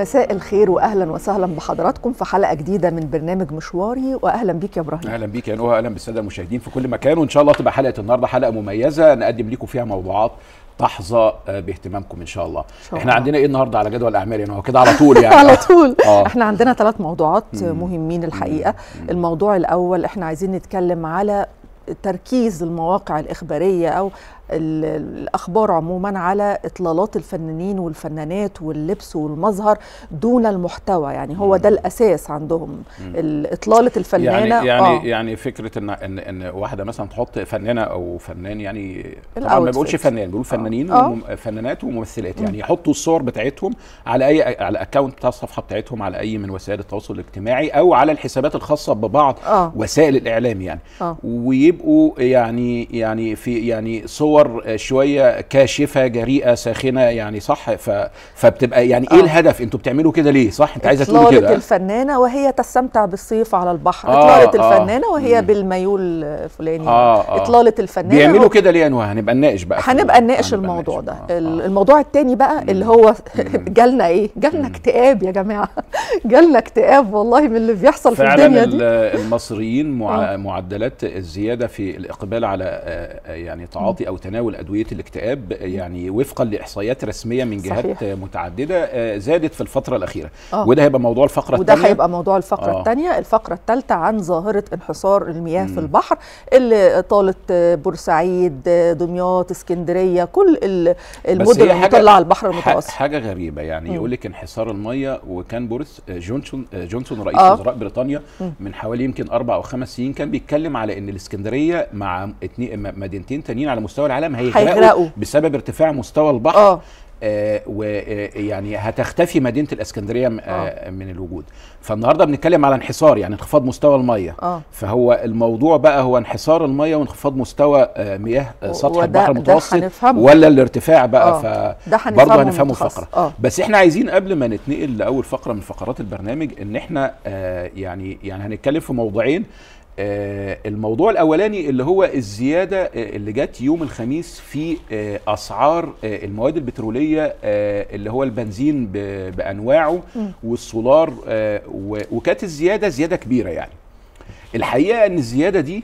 مساء الخير واهلا وسهلا بحضراتكم في حلقه جديده من برنامج مشواري واهلا بيك يا ابراهيم اهلا بيك يا نوها اهلا بالساده المشاهدين في كل مكان وان شاء الله تبقى حلقه النهارده حلقه مميزه نقدم لكم فيها موضوعات تحظى باهتمامكم ان شاء الله شاء احنا الله. عندنا ايه النهارده على جدول الاعمال يعني هو كده على طول يعني على طول آه. احنا عندنا ثلاث موضوعات مم. مهمين الحقيقه مم. الموضوع الاول احنا عايزين نتكلم على تركيز المواقع الإخبارية أو ال- الأخبار عموما على إطلالات الفنانين والفنانات واللبس والمظهر دون المحتوى يعني هو ده الأساس عندهم مم. ال- إطلالة الفنانة يعني يعني آه. يعني فكره ان ان ان واحده مثلا تحط فنانه او فنان يعني طبعا ما الأوتفيت. بقولش فنان بقول فنانين آه. ومم- فنانات وممثلات مم. يعني يحطوا الصور بتاعتهم على اي على اكونت بتاع الصفحه بتاعتهم على اي من وسائل التواصل الاجتماعي او على الحسابات الخاصه ببعض آه. وسائل الاعلام يعني آه. ويبقوا يعني يعني في يعني صور شويه كاشفه جريئه ساخنه يعني صح ف فبتبقى يعني ايه آه. الهدف انتوا بتعملوا كده ليه صح انت عايزه تقولي إطلالة كده الفنانة وهي تستمتع بالصيف على البحر آه، إطلالة آه. الفنانة وهي مم. بالميول الفلاني آه، آه. إطلالة الفنانة بيعملوا هو- كده ليه يا نوها هنبقى نناقش بقى في هنبقى الموضوع. نناقش هنبقى الموضوع ده نناقش. آه، ال- آه. الموضوع التاني بقى اللي هو جالنا ايه جالنا مم. اكتئاب يا جماعه جالنا اكتئاب والله من اللي بيحصل في فعلا الدنيا ال- دي المصريين مع آه. معدلات الزياده في الاقبال على آه، آه، يعني تعاطي او تناول ادويه الاكتئاب آه، يعني وفقا لاحصائيات رسميه من جهات صحيح. آه، متعدده آه، زادت في الفتره الاخيره آه. وده هيبقى موضوع الفقره وده الثانيه هيبقى موضوع الفقره آه. الثانيه الفقره الثالثه عن ظاهره انحصار المياه في مم. البحر اللي طالت بورسعيد دمياط اسكندريه كل ال- المدن هي حاجة- المطلة على البحر ح- المتوسط حاجه غريبه يعني مم. يقول لك انحسار الميه وكان بوريس آه، جونسون آه، جونسون رئيس آه. وزراء بريطانيا مم. من حوالي يمكن اربع او خمس سنين كان بيتكلم على ان الاسكندريه مع اتنين م- مدينتين تانيين على مستوى العالم هيغرقوا هيغرقوا. بسبب ارتفاع مستوى البحر اه آه ويعني هتختفي مدينه الاسكندريه م- آه من الوجود فالنهارده بنتكلم على انحسار يعني انخفاض مستوى الميه اه فهو الموضوع بقى هو انحسار الميه وانخفاض مستوى آه مياه آه و- سطح وده- البحر ده المتوسط هنفهمه. ولا الارتفاع بقى آه. ف ده هنفهمه برضه من هنفهمه متخصص. فقره اه بس احنا عايزين قبل ما نتنقل لاول فقره من فقرات البرنامج ان احنا آه يعني يعني هنتكلم في موضوعين آه الموضوع الاولاني اللي هو الزياده آه اللي جت يوم الخميس في آه اسعار آه المواد البتروليه آه اللي هو البنزين ب- بانواعه مم. والسولار آه و- وكانت الزياده زياده كبيره يعني الحقيقه ان الزياده دي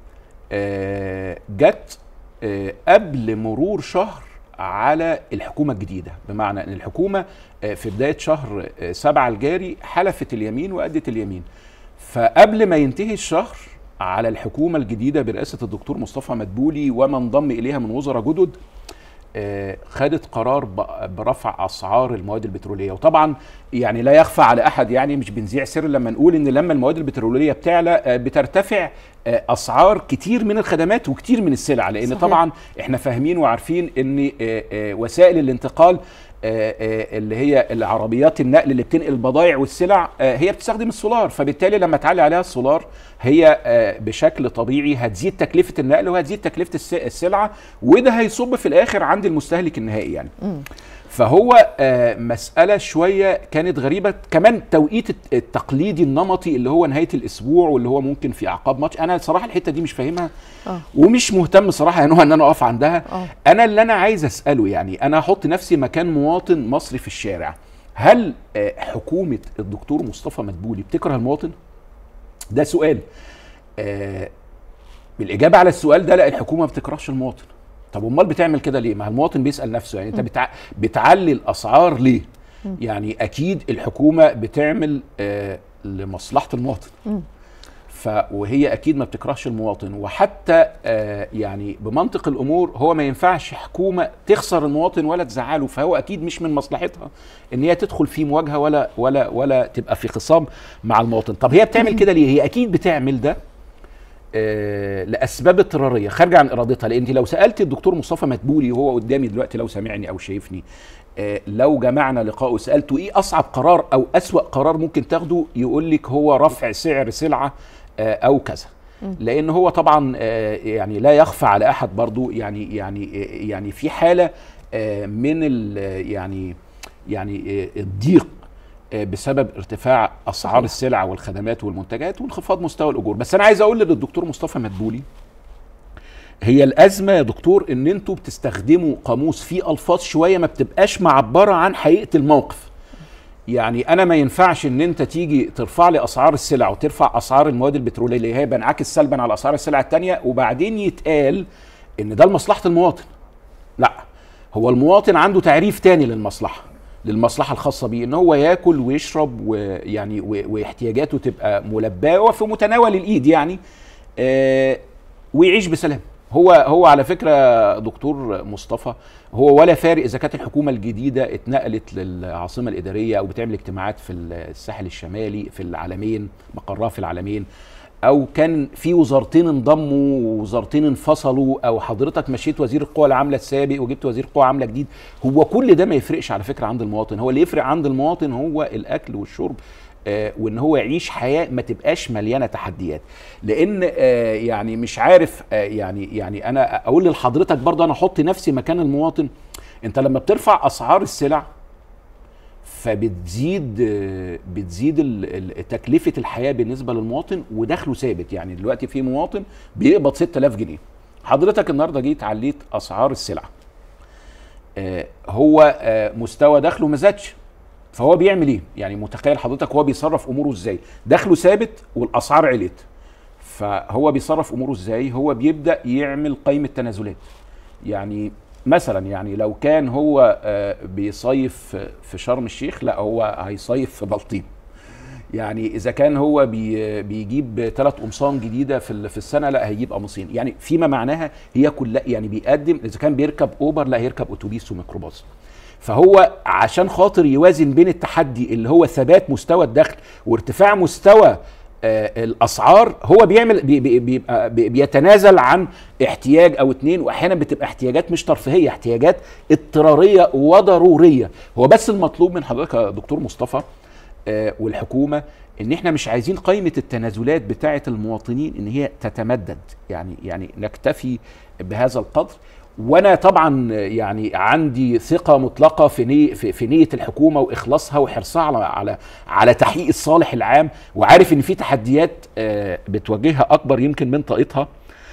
آه جت آه قبل مرور شهر على الحكومة الجديدة بمعنى أن الحكومة آه، في بداية شهر آه، سبعة الجاري حلفت اليمين وأدت اليمين فقبل ما ينتهي الشهر على الحكومة الجديدة برئاسة الدكتور مصطفى مدبولي وما انضم إليها من وزراء جدد آه، خدت قرار ب- برفع اسعار المواد البتروليه وطبعا يعني لا يخفى على احد يعني مش بنذيع سر لما نقول ان لما المواد البتروليه بتعلى آه، بترتفع آه، اسعار كتير من الخدمات وكتير من السلع لان صحيح. طبعا احنا فاهمين وعارفين ان آه، آه، وسائل الانتقال آه، آه، اللي هي العربيات النقل اللي بتنقل البضائع والسلع آه، هي بتستخدم السولار فبالتالي لما تعلي عليها السولار هي آه، بشكل طبيعي هتزيد تكلفه النقل وهتزيد تكلفه الس- السلعه وده هيصب في الاخر عند المستهلك النهائي يعني مم. فهو آه، مسألة شوية كانت غريبة كمان توقيت الت- التقليدي النمطي اللي هو نهاية الأسبوع واللي هو ممكن في أعقاب ماتش أنا صراحة الحتة دي مش فاهمها اه ومش مهتم صراحة يا نهى إن أنا أقف عندها اه انا اللي انا عايز اساله يعني انا هحط نفسي مكان مواطن مصري في الشارع هل آه، حكومه الدكتور مصطفى مدبولي بتكره المواطن ده سؤال آه، بالاجابه على السؤال ده لا الحكومه ما بتكرهش المواطن طب امال بتعمل كده ليه ما المواطن بيسال نفسه يعني انت بتع... بتعلي الاسعار ليه مم. يعني اكيد الحكومه بتعمل آه، لمصلحه المواطن مم. ف وهي اكيد ما بتكرهش المواطن وحتى آه يعني بمنطق الامور هو ما ينفعش حكومه تخسر المواطن ولا تزعله فهو اكيد مش من مصلحتها ان هي تدخل في مواجهه ولا ولا ولا تبقى في خصام مع المواطن طب هي بتعمل كده ليه هي اكيد بتعمل ده آه لاسباب اضطراريه خارجه عن ارادتها لان انت لو سالت الدكتور مصطفى مدبولي وهو قدامي دلوقتي لو سامعني او شايفني آه، لو جمعنا لقاء وسالته ايه اصعب قرار او اسوا قرار ممكن تاخده يقول لك هو رفع سعر سلعه آه، او كذا لان هو طبعا آه، يعني لا يخفى على احد برضو يعني يعني آه، يعني في حاله آه، من ال- يعني يعني آه، الضيق آه، بسبب ارتفاع اسعار صحيح. السلع والخدمات والمنتجات وانخفاض مستوى الاجور بس انا عايز اقول للدكتور مصطفى مدبولي هي الازمه يا دكتور ان انتوا بتستخدموا قاموس فيه الفاظ شويه ما بتبقاش معبره عن حقيقه الموقف يعني انا ما ينفعش ان انت تيجي ترفع لي اسعار السلع وترفع اسعار المواد البتروليه اللي هي بنعكس سلبا على اسعار السلع الثانيه وبعدين يتقال ان ده لمصلحه المواطن لا هو المواطن عنده تعريف تاني للمصلحه للمصلحه الخاصه بيه ان هو ياكل ويشرب ويعني و- واحتياجاته تبقى ملباه وفي متناول الايد يعني آه ويعيش بسلام هو هو على فكره دكتور مصطفى هو ولا فارق اذا كانت الحكومه الجديده اتنقلت للعاصمه الاداريه او بتعمل اجتماعات في الساحل الشمالي في العالمين مقرها في العالمين او كان في وزارتين انضموا ووزارتين انفصلوا او حضرتك مشيت وزير القوى العامله السابق وجبت وزير قوى عامله جديد هو كل ده ما يفرقش على فكره عند المواطن هو اللي يفرق عند المواطن هو الاكل والشرب آه، وان هو يعيش حياه ما تبقاش مليانه تحديات لان آه، يعني مش عارف آه، يعني يعني انا اقول لحضرتك برضه انا احط نفسي مكان المواطن انت لما بترفع اسعار السلع فبتزيد آه، بتزيد ال- ال- تكلفه الحياه بالنسبه للمواطن ودخله ثابت يعني دلوقتي في مواطن بيقبض 6000 جنيه حضرتك النهارده جيت عليت اسعار السلع آه، هو آه، مستوى دخله ما زادش فهو بيعمل ايه يعني متخيل حضرتك هو بيصرف اموره ازاي دخله ثابت والاسعار علت فهو بيصرف اموره ازاي هو بيبدا يعمل قائمه تنازلات يعني مثلا يعني لو كان هو آه، بيصيف في شرم الشيخ لا هو هيصيف في بلطيم يعني اذا كان هو بي بيجيب ثلاث قمصان جديده في ال- في السنه لا هيجيب قميصين يعني فيما معناها هي كلها يعني بيقدم اذا كان بيركب اوبر لا هيركب اتوبيس وميكروباص فهو عشان خاطر يوازن بين التحدي اللي هو ثبات مستوى الدخل وارتفاع مستوى آه، الاسعار هو بيعمل بي بي بيبقى بي بيتنازل عن احتياج او اتنين واحيانا بتبقى احتياجات مش ترفيهيه احتياجات اضطراريه وضروريه هو بس المطلوب من حضرتك يا دكتور مصطفى آه، والحكومه ان احنا مش عايزين قائمه التنازلات بتاعه المواطنين ان هي تتمدد يعني يعني نكتفي بهذا القدر وانا طبعا يعني عندي ثقه مطلقه في نية في, في نيه الحكومه واخلاصها وحرصها على على على تحقيق الصالح العام وعارف ان في تحديات آه، بتواجهها اكبر يمكن من طاقتها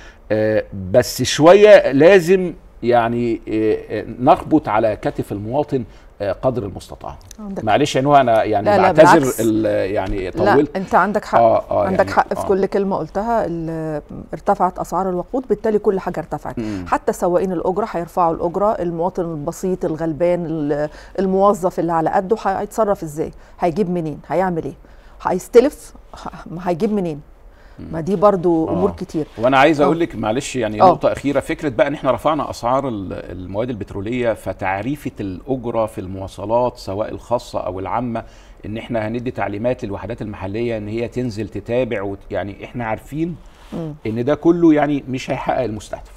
آه، بس شويه لازم يعني آه، آه، نخبط على كتف المواطن آه، قدر المستطاع عندك معلش يعني هو انا يعني لا، لا، بعتذر بالعكس. ال- يعني لا طولت انت عندك حق آه، آه، عندك يعني- حق في آه. كل كلمه قلتها ال- ارتفعت اسعار الوقود بالتالي كل حاجه ارتفعت مم. حتى سواقين الاجره هيرفعوا الاجره المواطن البسيط الغلبان ال- الموظف اللي على قده هيتصرف ازاي هيجيب منين هيعمل ايه هيستلف ه- هيجيب منين ما دي برضو آه. امور كتير وانا عايز آه. اقول لك معلش يعني آه. نقطه اخيره فكره بقى ان احنا رفعنا اسعار ال- المواد البتروليه فتعريفه الاجره في المواصلات سواء الخاصه او العامه ان احنا هندي تعليمات للوحدات المحليه ان هي تنزل تتابع وت... يعني احنا عارفين مم. ان ده كله يعني مش هيحقق المستهدف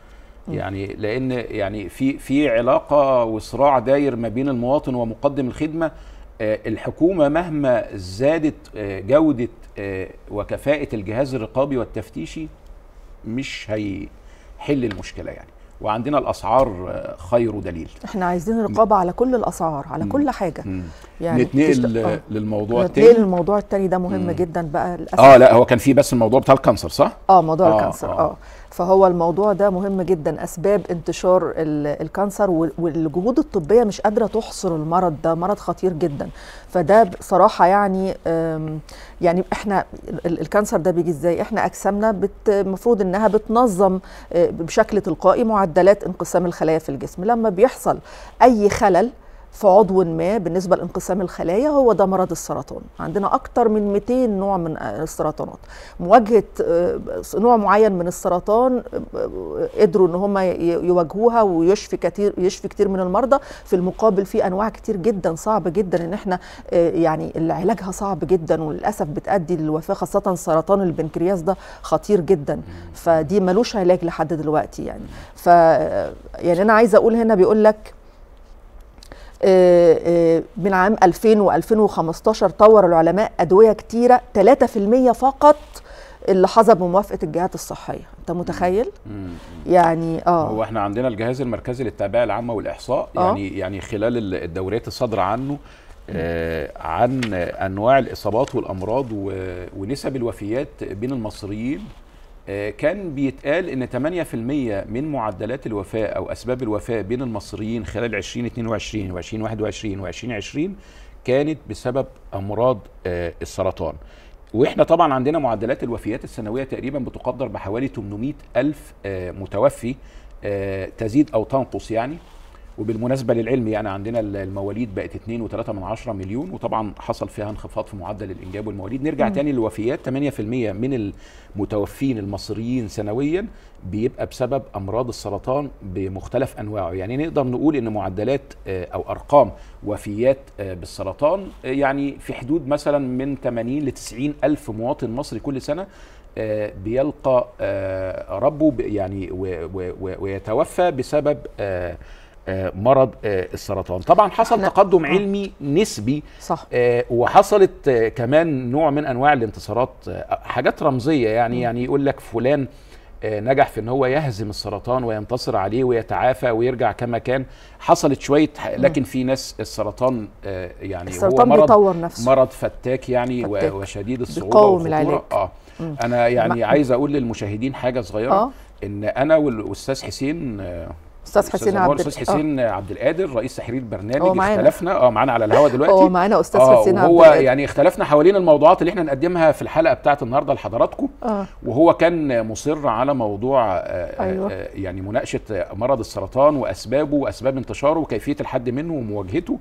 يعني لان يعني في في علاقه وصراع داير ما بين المواطن ومقدم الخدمه آه، الحكومه مهما زادت آه، جوده آه، وكفاءه الجهاز الرقابي والتفتيشي مش هيحل المشكله يعني وعندنا الاسعار آه، خير دليل احنا عايزين رقابه على كل الاسعار على مم. كل حاجه مم. يعني نتنقل آه. آه، للموضوع نتنقل التاني الموضوع التاني ده مهم مم. جدا بقى للاسف اه لا هو كان في بس الموضوع بتاع الكانسر صح؟ اه موضوع آه، الكانسر آه. اه فهو الموضوع ده مهم جدا اسباب انتشار ال- الكانسر وال- والجهود الطبيه مش قادره تحصر المرض ده مرض خطير جدا فده بصراحه يعني آم، يعني احنا ال- الكانسر ده بيجي ازاي احنا اجسامنا بت- المفروض انها بتنظم آه، بشكل تلقائي معدلات انقسام الخلايا في الجسم لما بيحصل اي خلل في عضو ما بالنسبة لانقسام الخلايا هو ده مرض السرطان عندنا أكتر من 200 نوع من السرطانات مواجهة آه، نوع معين من السرطان آه، قدروا ان هم ي- يواجهوها ويشفي كتير يشفي كتير من المرضى في المقابل في انواع كتير جدا صعب جدا ان احنا آه، يعني اللي علاجها صعب جدا وللاسف بتؤدي للوفاه خاصه سرطان البنكرياس ده خطير جدا فدي ملوش علاج لحد دلوقتي يعني ف يعني انا عايزه اقول هنا بيقول لك آه، آه، من عام 2000 و2015 طور العلماء ادويه كتيره 3% فقط اللي حظى بموافقه الجهات الصحيه انت متخيل مم. يعني اه هو احنا عندنا الجهاز المركزي للتعبئه العامه والاحصاء آه. يعني يعني خلال ال- الدوريات الصادره عنه آه عن انواع الاصابات والامراض و- ونسب الوفيات بين المصريين آه كان بيتقال ان 8% من معدلات الوفاه او اسباب الوفاه بين المصريين خلال 2022 و2021 و2020 كانت بسبب امراض آه، السرطان واحنا طبعا عندنا معدلات الوفيات السنويه تقريبا بتقدر بحوالي 800 الف آه، متوفي آه، تزيد او تنقص يعني وبالمناسبه للعلم يعني عندنا المواليد بقت 2.3 من عشرة مليون وطبعا حصل فيها انخفاض في معدل الانجاب والمواليد نرجع مم. تاني للوفيات 8% من المتوفين المصريين سنويا بيبقى بسبب امراض السرطان بمختلف انواعه يعني نقدر نقول ان معدلات آه، او ارقام وفيات آه، بالسرطان آه، يعني في حدود مثلا من 80 ل 90 الف مواطن مصري كل سنه آه، بيلقى آه، ربه ب- يعني و- و- و- ويتوفى بسبب آه، آه، مرض آه، السرطان طبعا حصل إحنا- تقدم آه. علمي نسبي صح آه، وحصلت آه، كمان نوع من انواع الانتصارات آه، حاجات رمزيه يعني يعني يقول لك فلان آه، نجح في ان هو يهزم السرطان وينتصر عليه ويتعافى ويرجع كما كان حصلت شويه ح- لكن في ناس السرطان آه، يعني السرطان هو مرض بيطور نفسه مرض فتاك يعني و- فتاك. وشديد الصعوبه بيقاوم والخطورة. العلاج. اه مم. انا يعني ما- عايز اقول للمشاهدين حاجه صغيره اه ان انا والاستاذ حسين آه، استاذ حسين أنور، عبد الاستاذ آه. حسين عبد القادر رئيس تحرير هو برنامج معانا. اختلفنا اه معانا على الهوا دلوقتي هو معانا استاذ اه حسين عبد وهو القادر. يعني اختلفنا حوالين الموضوعات اللي احنا نقدمها في الحلقه بتاعت النهارده لحضراتكم اه وهو كان مصر على موضوع آه، أيوة. آه، يعني مناقشه مرض السرطان واسبابه واسباب انتشاره وكيفيه الحد منه ومواجهته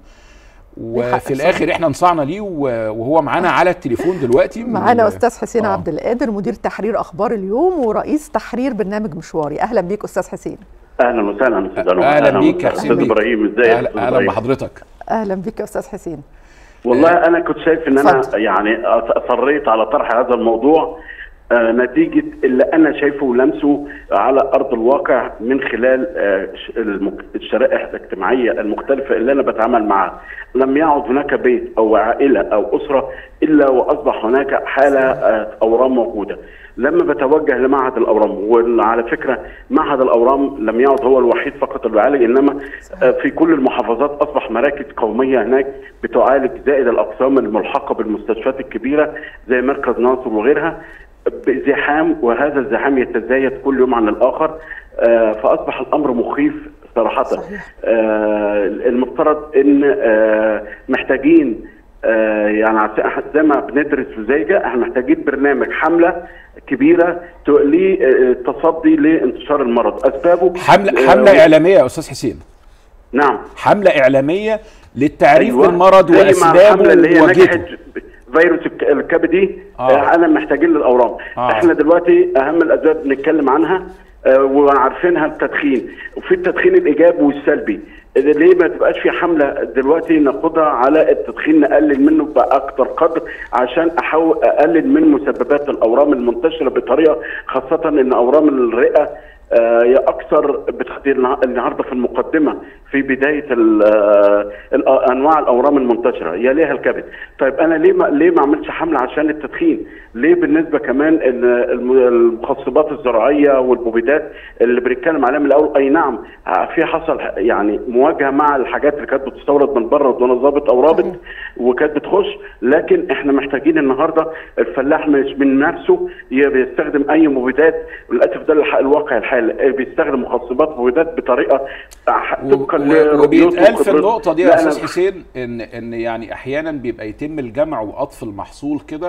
حق وفي بصراحة. الاخر احنا انصعنا ليه و- وهو معانا على التليفون دلوقتي معانا و- استاذ حسين آه. عبد القادر مدير تحرير اخبار اليوم ورئيس تحرير برنامج مشواري اهلا بيك استاذ حسين اهلا وسهلا استاذ انور أهلا بيك يا وسهلا. حسين استاذ بيك. ابراهيم ازيك يا اهلا أستاذ اهلا إبراهيم؟ بحضرتك اهلا بيك يا استاذ حسين والله انا كنت شايف ان انا اتفضل. يعني أص- اصريت على طرح هذا الموضوع آه، نتيجة اللي أنا شايفه ولمسه على أرض الواقع من خلال آه، ش- المك- الشرائح الاجتماعية المختلفة اللي أنا بتعامل معها لم يعد هناك بيت أو عائلة أو أسرة إلا وأصبح هناك حالة آه، أورام موجودة لما بتوجه لمعهد الأورام وعلى فكرة معهد الأورام لم يعد هو الوحيد فقط اللي بيعالج إنما آه، في كل المحافظات أصبح مراكز قومية هناك بتعالج زائد الأقسام الملحقة بالمستشفيات الكبيرة زي مركز ناصر وغيرها بزحام وهذا الزحام يتزايد كل يوم عن الاخر آه، فاصبح الامر مخيف صراحه صحيح. آه، المفترض ان آه، محتاجين آه، يعني عس- زي ما بندرس في زيجة احنا محتاجين برنامج حمله كبيره ت- للتصدي لانتشار المرض اسبابه حمله آه، حمله اعلاميه يا استاذ حسين نعم حمله اعلاميه للتعريف أيوة. بالمرض زي مع واسبابه الحملة اللي هي ووجهته نجحت فيروس الك- الكبدي آه. آه. انا محتاجين للاورام آه. آه. احنا دلوقتي اهم الاسباب بنتكلم عنها آه وعارفينها التدخين وفي التدخين الايجابي والسلبي ليه ما تبقاش في حمله دلوقتي ناخدها على التدخين نقلل منه باكثر قدر عشان احاول اقلل من مسببات الاورام المنتشره بطريقه خاصه ان اورام الرئه آه، هي اكثر بتخدير النها- النهارده في المقدمه في بدايه ال- آه، ال- آه، انواع الاورام المنتشره يليها الكبد طيب انا ليه ما ليه ما اعملش حمله عشان التدخين ليه بالنسبه كمان ان الم- المخصبات الزراعيه والمبيدات اللي بنتكلم عليها من الاول اي نعم آه، في حصل يعني مواجهه مع الحاجات اللي كانت بتستورد من بره دون ضابط او رابط صحيح. وكانت بتخش لكن احنا محتاجين النهارده الفلاح مش من نفسه ي- بيستخدم اي مبيدات للاسف ده الح- الواقع الحالي بيستخدم مخصبات مبيدات بطريقه ع- و- طبقا و- لرؤيته وبيتقال في وخبرته. النقطه دي يا لا، استاذ أنا- حسين ان ان يعني احيانا بيبقى يتم الجمع وقطف المحصول كده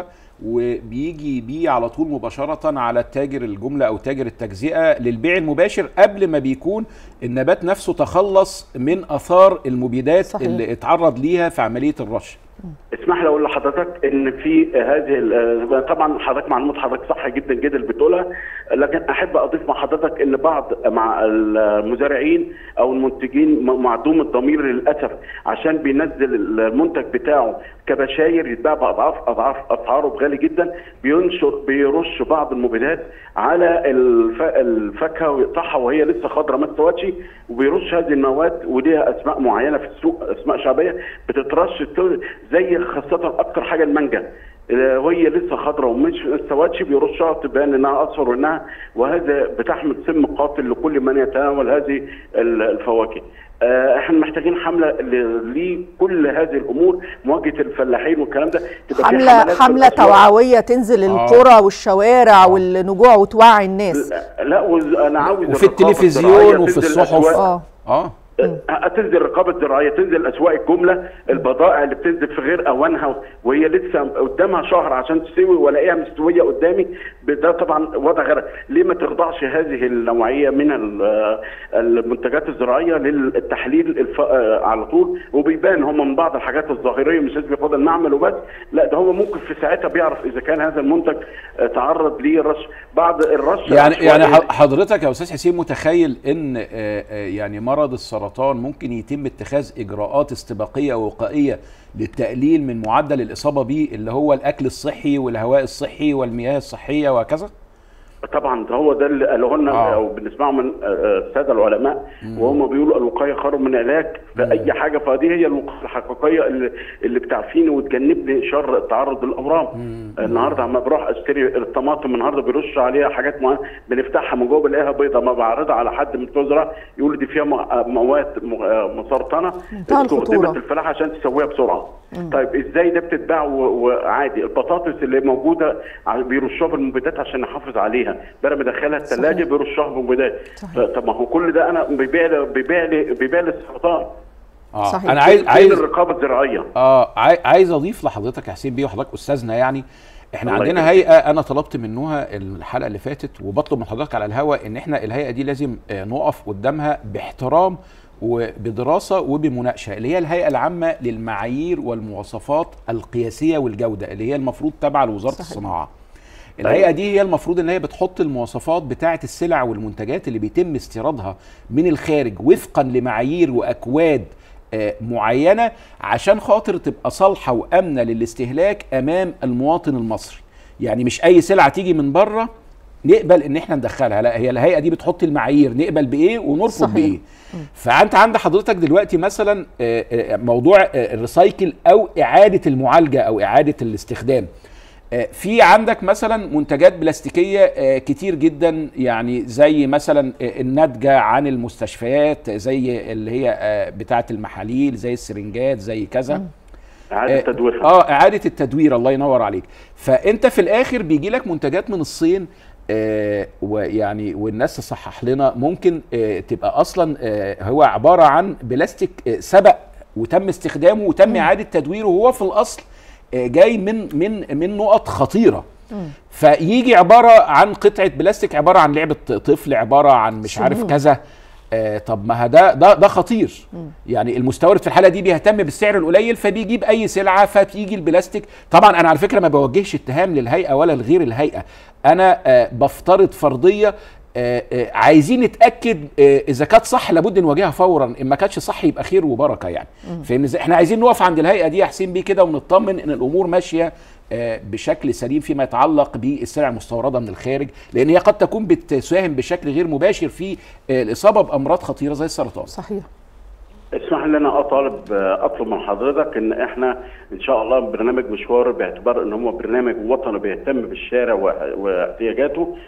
وبيجي بيه على طول مباشره على تاجر الجمله او تاجر التجزئه للبيع المباشر قبل ما بيكون النبات نفسه تخلص من اثار المبيدات صحيح. اللي اتعرض ليها في عمليه الرش اسمح لي اقول لحضرتك ان في هذه ال- طبعا حضرتك معلومات حضرتك صح جدا جدا اللي بتقولها لكن احب اضيف مع حضرتك ان بعض مع المزارعين او المنتجين م- معدوم الضمير للاسف عشان بينزل المنتج بتاعه كبشاير يتباع باضعاف اضعاف اسعاره بغالي جدا بينشر بيرش بعض المبيدات على الف... الفاكهه ويقطعها وهي لسه خضراء ما استوتش وبيرش هذه المواد وليها اسماء معينه في السوق اسماء شعبيه بتترش ت- زي خاصه اكتر حاجه المانجا آه، وهي لسه خضراء ومش ما استوتش بيرشها تبان انها اصفر وانها وهذا بتحمل سم قاتل لكل من يتناول هذه ال- الفواكه. آه، احنا محتاجين حمله ل- لكل هذه الامور مواجهه الفلاحين والكلام ده تبقى في حمله حملات في حمله الأسواق. توعويه تنزل آه. القرى والشوارع آه. والنجوع وتوعي الناس لا, لا وز- انا عاوز وفي الرقابة التلفزيون الزراعية وفي تنزل الصحف. الأسواق. اه اه آه، تنزل رقابه زراعيه تنزل اسواق الجمله البضائع اللي بتنزل في غير اوانها وهي لسه قدامها شهر عشان تستوي والاقيها مستويه قدامي ده طبعا وضع غير ليه ما تخضعش هذه النوعيه من ال- المنتجات الزراعيه للتحليل الف... آه، على طول وبيبان هم من بعض الحاجات الظاهريه مش لازم ياخدها المعمل وبس لا ده هو ممكن في ساعتها بيعرف اذا كان هذا المنتج آه، تعرض للرش بعض الرش يعني يعني العشوائي- ح- حضرتك يا استاذ حسين متخيل ان آه، آه، يعني مرض السرطان ممكن يتم اتخاذ اجراءات استباقيه ووقائيه للتقليل من معدل الاصابه به اللي هو الاكل الصحي والهواء الصحي والمياه الصحيه وهكذا طبعا ده هو ده اللي قالوه لنا آه. او بنسمعه من آه، آه، الساده العلماء وهم بيقولوا الوقايه خير من العلاج في اي حاجه فدي هي الوقايه الحقيقيه اللي, اللي بتعفيني وتجنبني شر التعرض للامراض النهارده لما بروح اشتري الطماطم النهارده بيرش عليها حاجات معينه بنفتحها من جوه بنلاقيها بيضه ما بعرضها على حد من بتوع الزراعه يقول لي دي فيها م- آه، مواد م- آه، مسرطنه منتهى الخطورة. استخدمت الفلاحه عشان تسويها بسرعه طيب ازاي ده بتتباع و- وعادي البطاطس اللي موجوده ع- بيرشوها بالمبيدات عشان نحافظ عليها بدل ما ادخلها الثلاجه صحيح. بيرشوها بالمبيدات صحيح. طب ما هو كل ده انا بيبيع لي بيبيع لي بيبيع لي السرطان اه صحيح. انا عايز فين عايز الرقابه الزراعيه اه عاي- عايز اضيف لحضرتك يا حسين بيه وحضرتك استاذنا يعني احنا الله عندنا يخليك. هيئه انا طلبت منها الحلقه اللي فاتت وبطلب من حضرتك على الهواء ان احنا الهيئه دي لازم آه، نقف قدامها باحترام وبدراسه وبمناقشه اللي هي الهيئه العامه للمعايير والمواصفات القياسيه والجوده اللي هي المفروض تابعه لوزاره صحيح. الصناعه الهيئه دي هي المفروض ان هي بتحط المواصفات بتاعه السلع والمنتجات اللي بيتم استيرادها من الخارج وفقا لمعايير واكواد آه، معينه عشان خاطر تبقى صالحه وامنه للاستهلاك امام المواطن المصري يعني مش اي سلعه تيجي من بره نقبل ان احنا ندخلها لا هي الهيئه دي بتحط المعايير نقبل بايه ونرفض صحيح. بايه فانت عند حضرتك دلوقتي مثلا آه، آه، موضوع آه، الريسايكل او اعاده المعالجه او اعاده الاستخدام آه، في عندك مثلا منتجات بلاستيكيه آه، كتير جدا يعني زي مثلا آه، الناتجه عن المستشفيات زي اللي هي آه، بتاعه المحاليل زي السرنجات زي كذا اعاده تدويرها اه اعاده التدوير الله ينور عليك فانت في الاخر بيجي لك منتجات من الصين آه ويعني والناس تصحح لنا ممكن آه تبقى اصلا آه هو عباره عن بلاستيك آه سبق وتم استخدامه وتم اعاده تدويره وهو في الاصل آه جاي من من من نقط خطيره فيجي عباره عن قطعه بلاستيك عباره عن لعبه طفل عباره عن مش عارف سموم. كذا آه طب ما ده ده ده خطير يعني المستورد في الحاله دي بيهتم بالسعر القليل فبيجيب اي سلعه فتيجي البلاستيك طبعا انا على فكره ما بوجهش اتهام للهيئه ولا لغير الهيئه انا آه بفترض فرضيه آه آه عايزين نتاكد آه اذا كانت صح لابد نواجهها فورا ان ما كانتش صح يبقى خير وبركه يعني فاهم ازاي احنا عايزين نقف عند الهيئه دي يا حسين بيه كده ونطمن ان الامور ماشيه آه، بشكل سليم فيما يتعلق بالسلع المستورده من الخارج لان هي قد تكون بتساهم بشكل غير مباشر في آه، الاصابه بامراض خطيره زي السرطان صحيح اسمح لي انا اطالب اطلب من حضرتك ان احنا ان شاء الله برنامج مشوار باعتبار ان هو برنامج وطني بيهتم بالشارع وح- واحتياجاته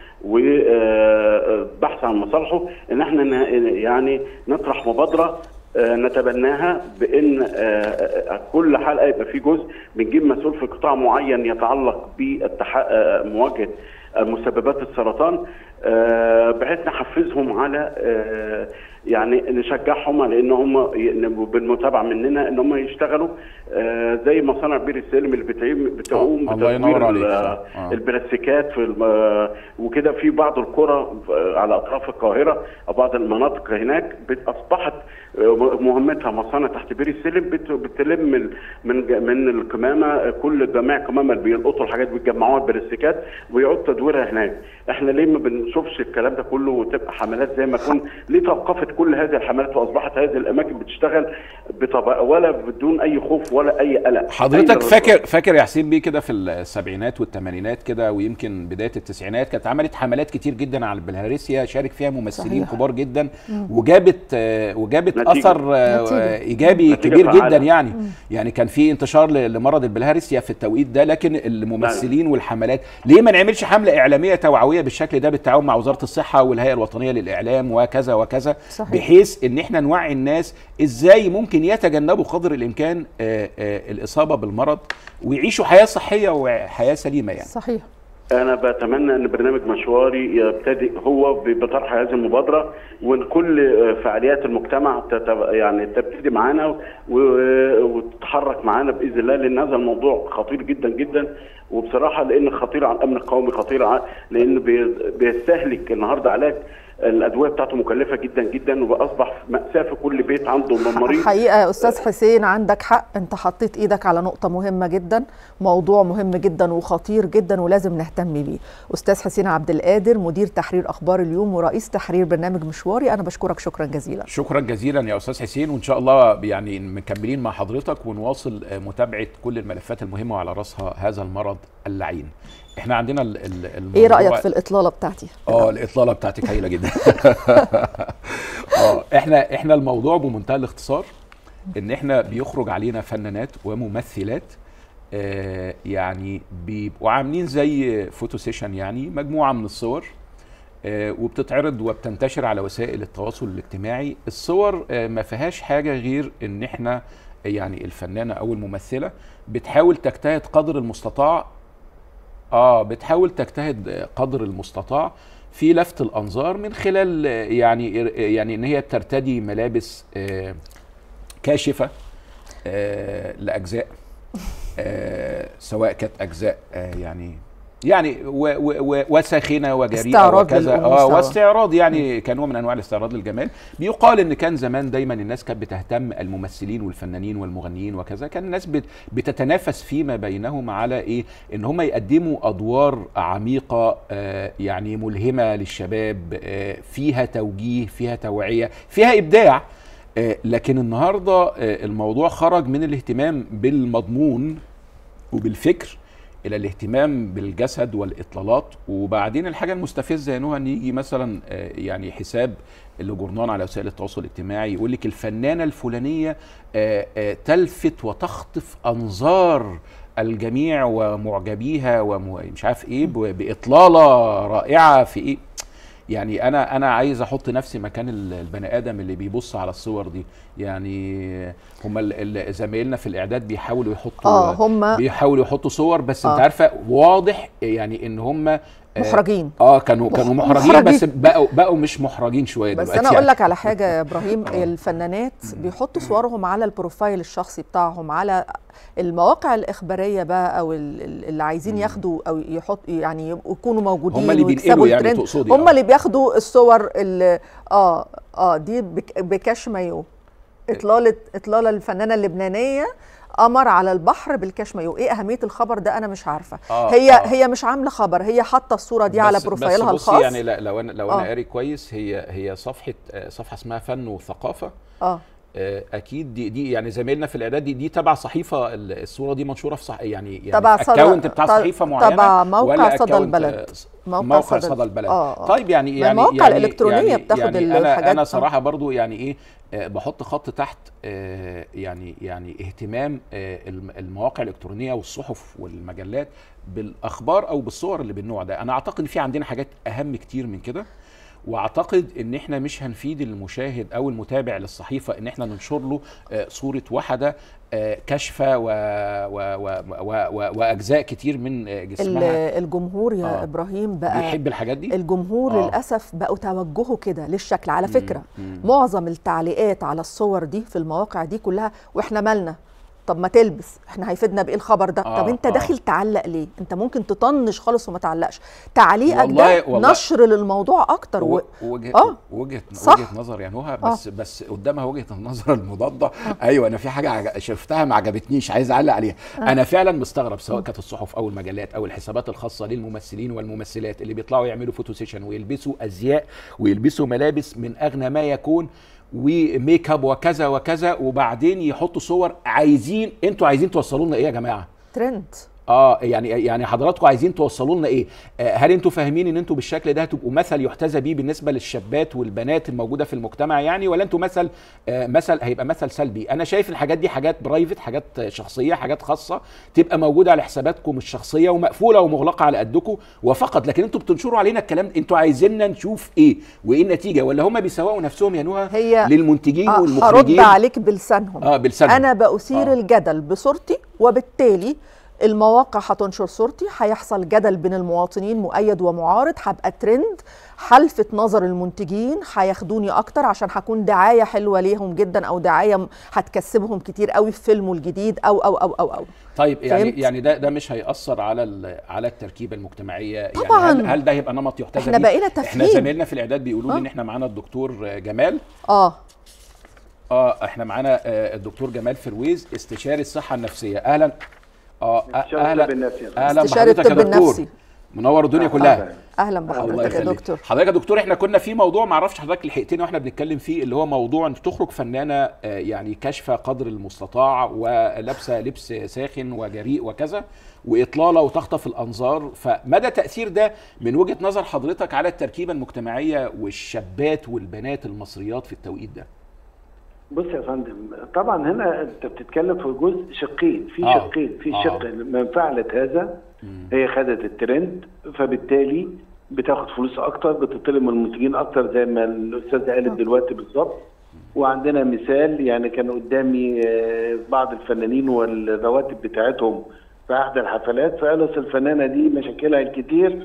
وبحث عن مصالحه ان احنا ن- يعني نطرح مبادره آه، نتبناها بان آه، آه، كل حلقه يبقى في جزء بنجيب مسؤول في قطاع معين يتعلق بمواجهه مسببات السرطان آه، بحيث نحفزهم على آه، يعني نشجعهم على ان هم ي- بالمتابعه مننا ان هم يشتغلوا آه، زي مصانع بير السلم اللي بتعيم- بتقوم آه، الله ينور بتدوير عليك. ال- آه. البلاستيكات في الم- آه، وكده في بعض القرى آه، على اطراف القاهره او بعض المناطق هناك بت- اصبحت آه، مهمتها مصانع تحت بير السلم بت- بتلم ال- من ج- من القمامه آه، كل جميع قمامه اللي بيلقطوا الحاجات بيجمعوها البلاستيكات ويعود تدويرها هناك احنا ليه ما بنشوفش الكلام ده كله وتبقى حملات زي ما يكون ليه توقفت كل هذه الحملات واصبحت هذه الاماكن بتشتغل بطبق ولا بدون اي خوف ولا اي قلق حضرتك أين فاكر فاكر يا حسين بيه كده في السبعينات والثمانينات كده ويمكن بدايه التسعينات كانت عملت حملات كتير جدا على البلهارسيا شارك فيها ممثلين صحيح. كبار جدا وجابت آه، وجابت نتيجة. اثر آه، نتيجة. ايجابي نتيجة كبير فعالة. جدا يعني يعني كان في انتشار ل- لمرض البلهارسيا في التوقيت ده لكن الممثلين والحملات ليه ما نعملش حمله اعلاميه توعويه بالشكل ده بالتعاون مع وزاره الصحه والهيئه الوطنيه للاعلام وكذا وكذا صحيح. بحيث ان احنا نوعي الناس ازاي ممكن يتجنبوا قدر الامكان آه، آه، الاصابه بالمرض ويعيشوا حياه صحيه وحياه سليمه يعني صحيح انا بتمنى ان برنامج مشواري يبتدئ هو ب- بطرح هذه المبادره وان كل آه، فعاليات المجتمع تتب- يعني تبتدي معانا و- وتتحرك معانا باذن الله لان هذا الموضوع خطير جدا جدا وبصراحه لان خطير على الامن القومي خطير على لان بي- بيستهلك النهارده علاج الادويه بتاعته مكلفه جدا جدا واصبح ماساه في كل بيت عنده مريض حقيقة يا أستاذ حسين عندك حق أنت حطيت إيدك على نقطة مهمة جدا موضوع مهم جدا وخطير جدا ولازم نهتم بيه أستاذ حسين عبد القادر مدير تحرير أخبار اليوم ورئيس تحرير برنامج مشواري أنا بشكرك شكرا جزيلا شكرا جزيلا يا استاذ حسين وان شاء الله يعني مكملين مع حضرتك ونواصل آه، متابعه كل الملفات المهمه وعلى راسها هذا المرض اللعين احنا عندنا ال- ال- الموضوع إيه رأيك في الإطلالة بتاعتي؟ اه الاطلاله بتاعتك هايله جدا اه احنا احنا الموضوع بمنتهى الاختصار ان احنا بيخرج علينا فنانات وممثلات آه يعني بيبقوا عاملين زي فوتو سيشن يعني مجموعه من الصور آه وبتتعرض وبتنتشر على وسائل التواصل الاجتماعي الصور آه ما فيهاش حاجه غير ان احنا يعني الفنانه او الممثله بتحاول تجتهد قدر المستطاع اه بتحاول تجتهد قدر المستطاع في لفت الانظار من خلال آه، يعني يعني ان هي بترتدي ملابس آه، كاشفه آه، لاجزاء آه، سواء كانت اجزاء آه، يعني يعني و و و وساخنه وجريئه استعراض وكذا اه للأنوثة. واستعراض يعني كنوع من انواع الاستعراض للجمال بيقال ان كان زمان دايما الناس كانت بتهتم الممثلين والفنانين والمغنيين وكذا كان الناس بت بتتنافس فيما بينهم على ايه ان هم يقدموا ادوار عميقه آه يعني ملهمه للشباب آه فيها توجيه فيها توعيه فيها ابداع آه لكن النهارده آه الموضوع خرج من الاهتمام بالمضمون وبالفكر الى الاهتمام بالجسد والاطلالات وبعدين الحاجه المستفزه يا نهى ان يجي مثلا آه، يعني حساب لجورنال على وسائل التواصل الاجتماعي يقول لك الفنانه الفلانيه آه، آه، تلفت وتخطف انظار الجميع ومعجبيها ومش عارف ايه ب- باطلاله رائعه في ايه يعني انا انا عايز احط نفسي مكان ال- البني ادم اللي بيبص على الصور دي يعني هم ال- ال- زمايلنا في الاعداد بيحاولوا يحطوا آه هم بيحاولوا يحطوا صور بس آه. انت عارفه واضح يعني ان هم آه، محرجين اه كانوا كانوا مح- محرجين, محرجين. بس بقوا بقوا مش محرجين شويه بس دلوقتي انا اقول يعني. لك على حاجه يا ابراهيم الفنانات بيحطوا صورهم على البروفايل الشخصي بتاعهم على المواقع الاخباريه بقى او ال- ال- اللي عايزين ياخدوا او يحط يعني يبقوا يكونوا موجودين هم اللي ويكسبوا بينقلوا يعني الترند. تقصدي هم آه. اللي بياخدوا الصور اللي اه اه دي بك- بكاش مايو اطلاله اطلاله الفنانه اللبنانيه قمر على البحر بالكاش مايو ايه اهميه الخبر ده انا مش عارفه آه، هي آه. هي مش عامله خبر هي حاطه الصوره دي على بس- بروفايلها بس بصي الخاص يعني لا لو انا لو آه. انا قاري كويس هي هي صفحه آه، صفحه اسمها فن وثقافه اه آه، اكيد دي دي يعني زمايلنا في الاعداد دي دي تبع صحيفه ال- الصوره دي منشوره في صح يعني يعني تبع في صدى- اكونت بتاع ت- صحيفه معينه تبع موقع ولا صدى account، البلد. آه، موقع موقع صدى- صدى البلد آه، آه. طيب يعني ما يعني المواقع يعني الإلكترونية يعني بتاخد يعني الحاجات، انا انا آه. صراحه برضو يعني ايه آه، بحط خط تحت آه، يعني يعني اهتمام آه، الم- المواقع الالكترونيه والصحف والمجلات بالاخبار او بالصور اللي بالنوع ده انا اعتقد ان في عندنا حاجات اهم كتير من كده واعتقد ان احنا مش هنفيد المشاهد او المتابع للصحيفه ان احنا ننشر له آه، صوره واحده آه، كاشفه و و و و و واجزاء كتير من آه، ال- جسمها الجمهور يا آه. ابراهيم بقى بيحب الحاجات دي الجمهور آه. للاسف بقوا توجهه كده للشكل على فكره مم. معظم التعليقات على الصور دي في المواقع دي كلها واحنا مالنا طب ما تلبس احنا هيفيدنا بايه الخبر ده آه، طب انت آه. داخل تعلق ليه انت ممكن تطنش خالص وما تعلقش تعليقك والله- ده والله. نشر للموضوع اكتر و... و- وجهه آه. وجهه صح. وجهه نظر يعني هو بس بس قدامها وجهه النظر المضاده ايوه انا في حاجه عج- شفتها ما عجبتنيش عايز اعلق عليها انا فعلا مستغرب سواء كانت الصحف او المجلات او الحسابات الخاصه للممثلين والممثلات اللي بيطلعوا يعملوا فوتو سيشن ويلبسوا ازياء ويلبسوا ملابس من اغنى ما يكون وميك اب وكذا وكذا وبعدين يحطوا صور عايزين انتوا عايزين توصلوا لنا ايه يا جماعه ترند اه يعني يعني حضراتكم عايزين توصلوا لنا ايه؟ آه هل انتوا فاهمين ان انتوا بالشكل ده هتبقوا مثل يحتذى بيه بالنسبه للشابات والبنات الموجوده في المجتمع يعني ولا انتوا مثل آه مثل هيبقى مثل سلبي؟ انا شايف الحاجات دي حاجات برايفت حاجات شخصيه حاجات خاصه تبقى موجوده على حساباتكم الشخصيه ومقفوله ومغلقه على قدكم وفقط لكن انتوا بتنشروا علينا الكلام انتوا عايزيننا نشوف ايه؟ وايه النتيجه ولا هم بيسوقوا نفسهم يا نهى هي للمنتجين آه، هرد والمخرجين عليك بلسانهم اه بلسانهم انا بأثير آه. الجدل بصورتي وبالتالي المواقع هتنشر صورتي هيحصل جدل بين المواطنين مؤيد ومعارض هبقى ترند هلفت نظر المنتجين هياخدوني اكتر عشان هكون دعايه حلوه ليهم جدا او دعايه م- هتكسبهم كتير قوي في فيلمه الجديد او او او او او طيب يعني فهمت؟ يعني ده ده مش هيأثر على ال- على التركيبه المجتمعيه طبعاً. يعني هل, هل ده هيبقى نمط يحتذى احنا بيه؟ بقينا احنا تفهيم زمايلنا في الاعداد بيقولوا لي آه. ان احنا معانا الدكتور جمال اه اه احنا معانا آه، الدكتور جمال فرويز استشاري الصحه النفسيه اهلا اه استشاري اهلا الطب النفسي. اهلا استشاري بحضرتك يا الطب دكتور النفسي. منور الدنيا كلها اهلا الله بحضرتك يا يخليك دكتور حضرتك يا دكتور احنا كنا في موضوع ما اعرفش حضرتك لحقتني واحنا بنتكلم فيه اللي هو موضوع ان تخرج فنانه آه، يعني كاشفه قدر المستطاع ولابسه لبس ساخن وجريء وكذا واطلاله وتخطف الانظار فمدى تاثير ده من وجهه نظر حضرتك على التركيبه المجتمعيه والشابات والبنات المصريات في التوقيت ده بص يا فندم طبعا هنا انت بتتكلم في جزء شقين في آه. شقين في آه. شق من فعلت هذا هي خدت الترند فبالتالي بتاخد فلوس اكتر بتطلب من المنتجين اكتر زي ما الاستاذه قالت دلوقتي بالظبط وعندنا مثال يعني كان قدامي آه، بعض الفنانين والرواتب بتاعتهم في احدى الحفلات فقالوا أصل الفنانه دي مشاكلها الكتير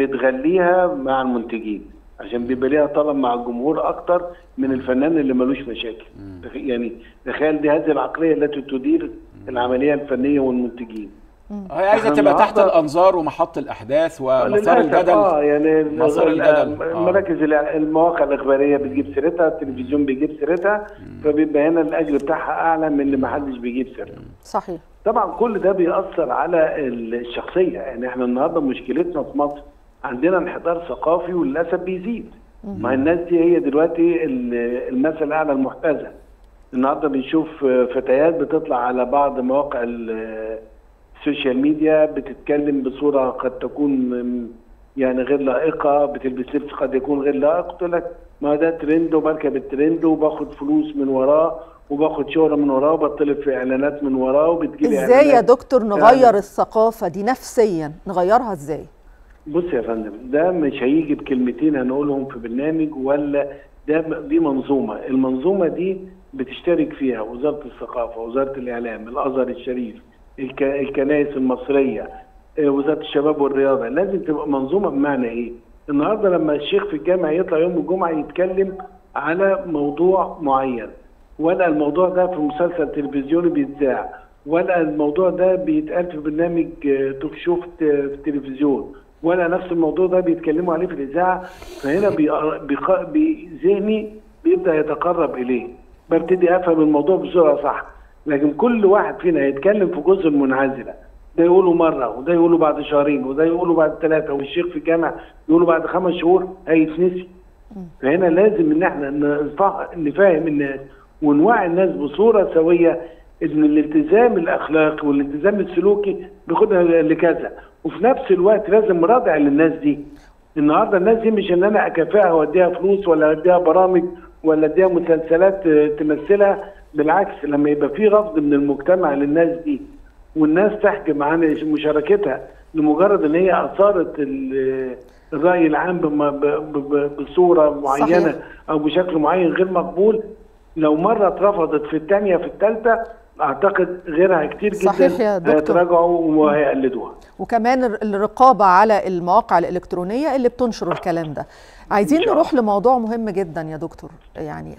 بتغليها مع المنتجين عشان بيبقى ليها طلب مع الجمهور اكتر من الفنان اللي ملوش مشاكل يعني تخيل دي هذه العقليه التي تدير العمليه الفنيه والمنتجين هي عايزه إحنا تبقى تحت النهاردة- الانظار ومحط الاحداث ومسار للأسف الجدل اه يعني مسار ال- الجدل. آه. مراكز الإع- المواقع الاخباريه بتجيب سيرتها التلفزيون بيجيب سيرتها فبيبقى هنا الاجر بتاعها اعلى من اللي ما حدش بيجيب سيرته صحيح طبعا كل ده بيأثر على الشخصيه يعني احنا النهارده مشكلتنا في مصر عندنا انحدار ثقافي وللاسف بيزيد ما الناس دي هي دلوقتي ال- المثل الاعلى المحتذى النهارده بنشوف فتيات بتطلع على بعض مواقع ال- السوشيال ميديا بتتكلم بصوره قد تكون م- يعني غير لائقه بتلبس لبس قد يكون غير لائق تقول لك ما ده ترند وبركب الترند وباخد فلوس من وراه وباخد شهره من وراه وبطلب في اعلانات من وراه وبتجيلي ازاي يا إعلانات. دكتور فعلاً. نغير الثقافه دي نفسيا نغيرها ازاي بص يا فندم ده مش هيجي بكلمتين هنقولهم في برنامج ولا ده دي منظومه، المنظومه دي بتشترك فيها وزاره الثقافه، وزاره الاعلام، الازهر الشريف، الك... الكنائس المصريه، آه، وزاره الشباب والرياضه، لازم تبقى منظومه بمعنى ايه؟ النهارده لما الشيخ في الجامع يطلع يوم الجمعه يتكلم على موضوع معين ولا الموضوع ده في مسلسل تلفزيوني بيتذاع ولا الموضوع ده بيتقال في برنامج آه، توك شو في الت- في التلفزيون ولا نفس الموضوع ده بيتكلموا عليه في الاذاعه فهنا بيق- بيق- بي- ذهني بيبدا يتقرب اليه ببتدي افهم الموضوع بصوره صح لكن كل واحد فينا يتكلم في جزء منعزله ده يقوله مره وده يقوله بعد شهرين وده يقوله بعد ثلاثه والشيخ في الجامع يقوله بعد خمس شهور هيتنسي فهنا لازم ان احنا نفه- نفهم الناس ونوعي الناس بصوره سويه ان الالتزام الاخلاقي والالتزام السلوكي بياخدها لكذا وفي نفس الوقت لازم مرادع للناس دي النهارده الناس دي مش ان انا اكافئها واديها فلوس ولا اديها برامج ولا اديها مسلسلات آه، تمثلها بالعكس لما يبقى في رفض من المجتمع للناس دي والناس تحجم عن مشاركتها لمجرد ان هي اثارت ال- الراي العام بم- ب- ب- بصوره معينه صحيح. او بشكل معين غير مقبول لو مره اترفضت في الثانيه في الثالثه اعتقد غيرها كتير جدا صحيح يا دكتور. هيتراجعوا وهيقلدوها وكمان الر- الرقابة على المواقع الإلكترونية اللي بتنشر الكلام ده عايزين إن شاء نروح لموضوع مهم جدا يا دكتور يعني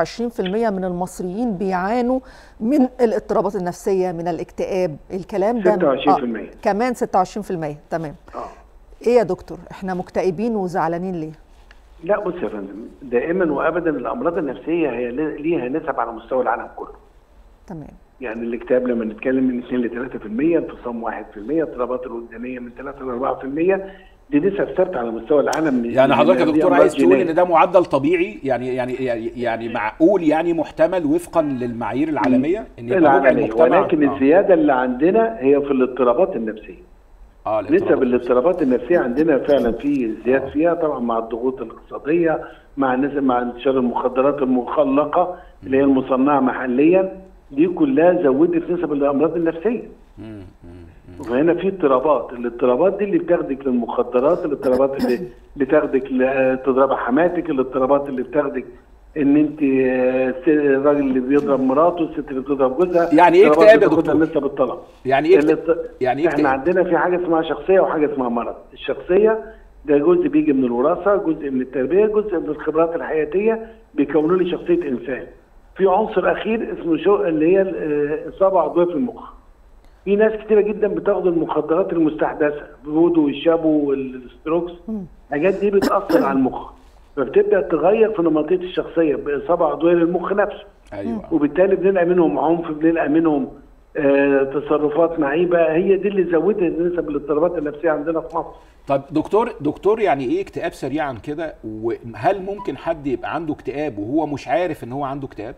25% من المصريين بيعانوا من الاضطرابات النفسية من الاكتئاب الكلام ده 26%. كمان 26% تمام اه ايه يا دكتور احنا مكتئبين وزعلانين ليه لا بص يا فندم دائما وابدا الامراض النفسيه هي لي- ليها نسب على مستوى العالم كله تمام يعني الاكتئاب لما نتكلم من 2 ل 3% انفصام 1% اضطرابات الوجدانيه من 3 ل 4% دي نسب ثابته على مستوى العالم يعني حضرتك يا دي دكتور أمراض عايز تقول جينية. ان ده معدل طبيعي يعني يعني يعني, يعني معقول يعني محتمل وفقا للمعايير العالميه ان يبقى ربع العالمية المجتمع ولكن آه. الزياده اللي عندنا هي في الاضطرابات النفسيه اه نسب الاضطرابات. الاضطرابات النفسيه عندنا فعلا في ازدياد فيها طبعا مع الضغوط الاقتصاديه مع نسب مع انتشار المخدرات المخلقه اللي هي المصنعه محليا دي كلها زودت نسب الامراض النفسيه مم، مم، مم. وهنا في اضطرابات الاضطرابات دي اللي بتاخدك للمخدرات الاضطرابات اللي بتاخدك ل- تضرب حماتك الاضطرابات اللي بتاخدك ان انت آه، س- الراجل اللي بيضرب مراته الست اللي بتضرب جوزها يعني إيه طلبات اكتئاب يا بتاخدها دكتور؟ لسه بالطلب يعني ايه اللي اكتئاب؟ ت- يعني ايه احنا اكتئاب؟ عندنا في حاجه اسمها شخصيه وحاجه اسمها مرض الشخصيه ده جزء بيجي من الوراثه جزء من التربيه جزء من الخبرات الحياتيه بيكونوا لي شخصيه انسان في عنصر اخير اسمه شو اللي هي الاصابه عضويه في المخ في ناس كتيره جدا بتاخد المخدرات المستحدثه الفودو والشابو والستروكس الحاجات دي بتاثر على المخ فبتبدا تغير في نمطيه الشخصيه باصابه عضويه للمخ نفسه ايوه وبالتالي بنلقى منهم عنف بنلقى منهم آه تصرفات معيبه هي دي اللي زودت نسب الاضطرابات النفسيه عندنا في مصر طب دكتور دكتور يعني ايه اكتئاب سريعا كده وهل ممكن حد يبقى عنده اكتئاب وهو مش عارف ان هو عنده اكتئاب؟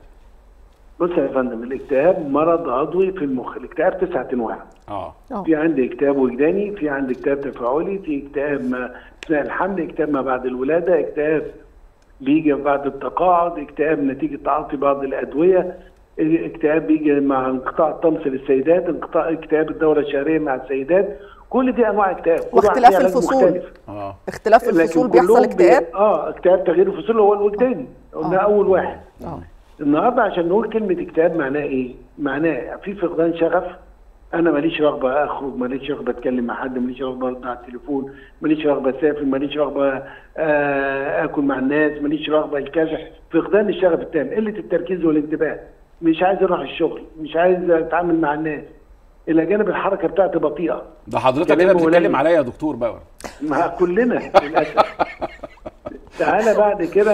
بص يا فندم الاكتئاب مرض عضوي في المخ الاكتئاب تسعة انواع اه آه. في عندي اكتئاب وجداني في عندي اكتئاب تفاعلي في اكتئاب ما اثناء الحمل اكتئاب ما بعد الولاده اكتئاب بيجي بعد التقاعد اكتئاب نتيجه تعاطي بعض الادويه اكتئاب بيجي مع انقطاع الطمس للسيدات انقطاع اكتئاب الدوره الشهريه مع السيدات كل دي انواع اكتئاب كل واحد واختلاف ليه علاج الفصول. مختلف. اه اختلاف لكن الفصول بيحصل كلهم اكتئاب بي... اه اكتئاب تغيير الفصول هو الوجداني قلنا آه. اول واحد اه النهارده عشان نقول كلمه اكتئاب معناه ايه؟ معناه في فقدان شغف انا ماليش رغبه اخرج ماليش رغبه اتكلم مع حد ماليش رغبه ارد على التليفون ماليش رغبه اسافر ماليش رغبه آه اكل مع الناس ماليش رغبه الكذا فقدان الشغف التام قله التركيز والانتباه مش عايز اروح الشغل مش عايز اتعامل مع الناس الى جانب الحركه بتاعتي بطيئه ده حضرتك كلام كده بتتكلم قليل. عليا يا دكتور باور مع كلنا للاسف تعالى بعد كده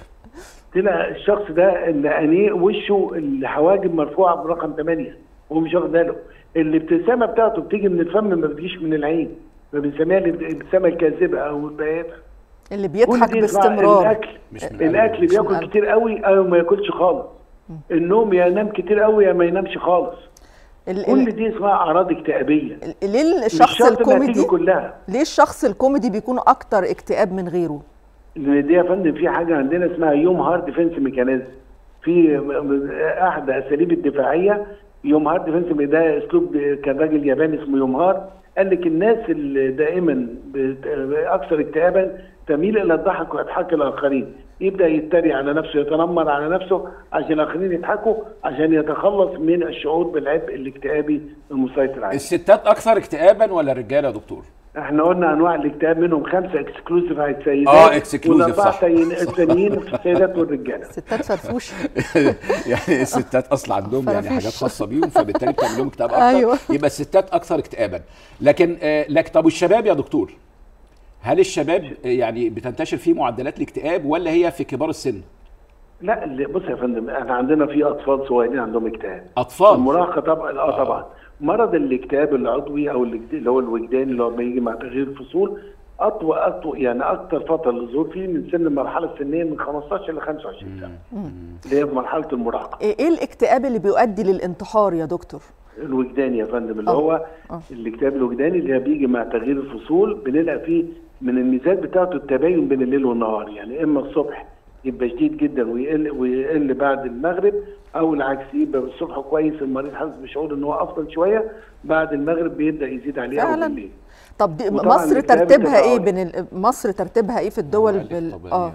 تلاقي الشخص ده اللي عينيه وشه الحواجب مرفوعه برقم 8 وهو مش واخد باله الابتسامه بتاعته بتيجي من الفم ما بتجيش من العين فبنسميها الابتسامه الكاذبه او البياتة اللي كل بيضحك دي اسمها باستمرار الاكل مش من الاكل قلبه. مش من بياكل قلبه. كتير قوي او ما ياكلش خالص النوم يا ينام كتير قوي يا ما ينامش خالص ال- كل ال- دي اسمها اعراض اكتئابيه ال- ليه مش الشخص شرط إنها الكوميدي تيجي كلها ليه الشخص الكوميدي بيكون اكتر اكتئاب من غيره لان دي يا فندم في حاجه عندنا اسمها يوم هارد ديفنس ميكانيزم في م- م- احد اساليب الدفاعيه يوم هارد ديفنس ده اسلوب كان راجل ياباني اسمه يوم هارد قال لك الناس اللي دائما بت- اكثر اكتئابا تميل الى الضحك واضحاك الاخرين يبدا يتريق على نفسه يتنمر على نفسه عشان الاخرين يضحكوا عشان يتخلص من الشعور بالعبء الاكتئابي المسيطر عليه الستات اكثر اكتئابا ولا الرجاله يا دكتور؟ احنا قلنا انواع الاكتئاب منهم خمسه اكسكلوسيف على السيدات آه، exclusive، والاربعه صح. تانيين- التانيين في السيدات والرجاله ستات فرفوش يعني الستات اصلا عندهم يعني فرافيش. حاجات خاصه بيهم فبالتالي بتعمل لهم اكتئاب اكتر أيوة. يبقى الستات اكثر اكتئابا لكن آه لكن طب والشباب يا دكتور هل الشباب آه، يعني بتنتشر فيه معدلات الاكتئاب ولا هي في كبار السن لا اللي- بص يا فندم احنا عندنا في اطفال صغيرين عندهم اكتئاب اطفال المراهقه طبعا اه آه. طبعا مرض الاكتئاب العضوي او الاكت- اللي هو الوجداني اللي هو بيجي مع تغيير الفصول اطول اطول يعني اكتر فتره للظهور فيه من سن المرحله السنيه من 15 ل 25 سنه اللي هي في مرحله المراهقه ايه إيه الاكتئاب اللي بيؤدي للانتحار يا دكتور الوجداني يا فندم اللي آه. هو آه. الاكتئاب الوجداني اللي هي بيجي مع تغيير الفصول بنلقى فيه من الميزات بتاعته التباين بين الليل والنهار يعني اما الصبح يبقى شديد جدا ويقل ويقل بعد المغرب او العكس يبقى الصبح كويس المريض حاسس بشعور ان هو افضل شويه بعد المغرب بيبدا يزيد عليه او فعلاً. بالليل طب دي وطبعاً مصر الاكتئاب ترتيبها ايه التفاعلي. بين ال- مصر ترتيبها ايه في الدول بال... اه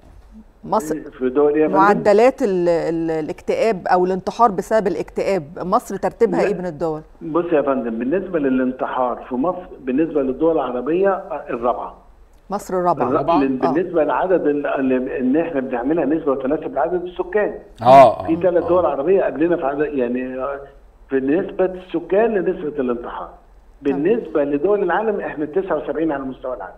مصر في دول ايه يا فندم؟ معدلات ال... ال... الاكتئاب او الانتحار بسبب الاكتئاب مصر ترتيبها لا. ايه بين الدول بص يا فندم بالنسبه للانتحار في مصر بالنسبه للدول العربيه الرابعه مصر الرابعه الرابعة؟ لأن آه. بالنسبه لعدد ال- ال- ان احنا بنعملها نسبه وتناسب لعدد السكان اه في ثلاث آه. دول عربيه قبلنا في عدد يعني آه، في نسبه السكان لنسبه الانتحار بالنسبه لدول العالم احنا 79 على مستوى العالم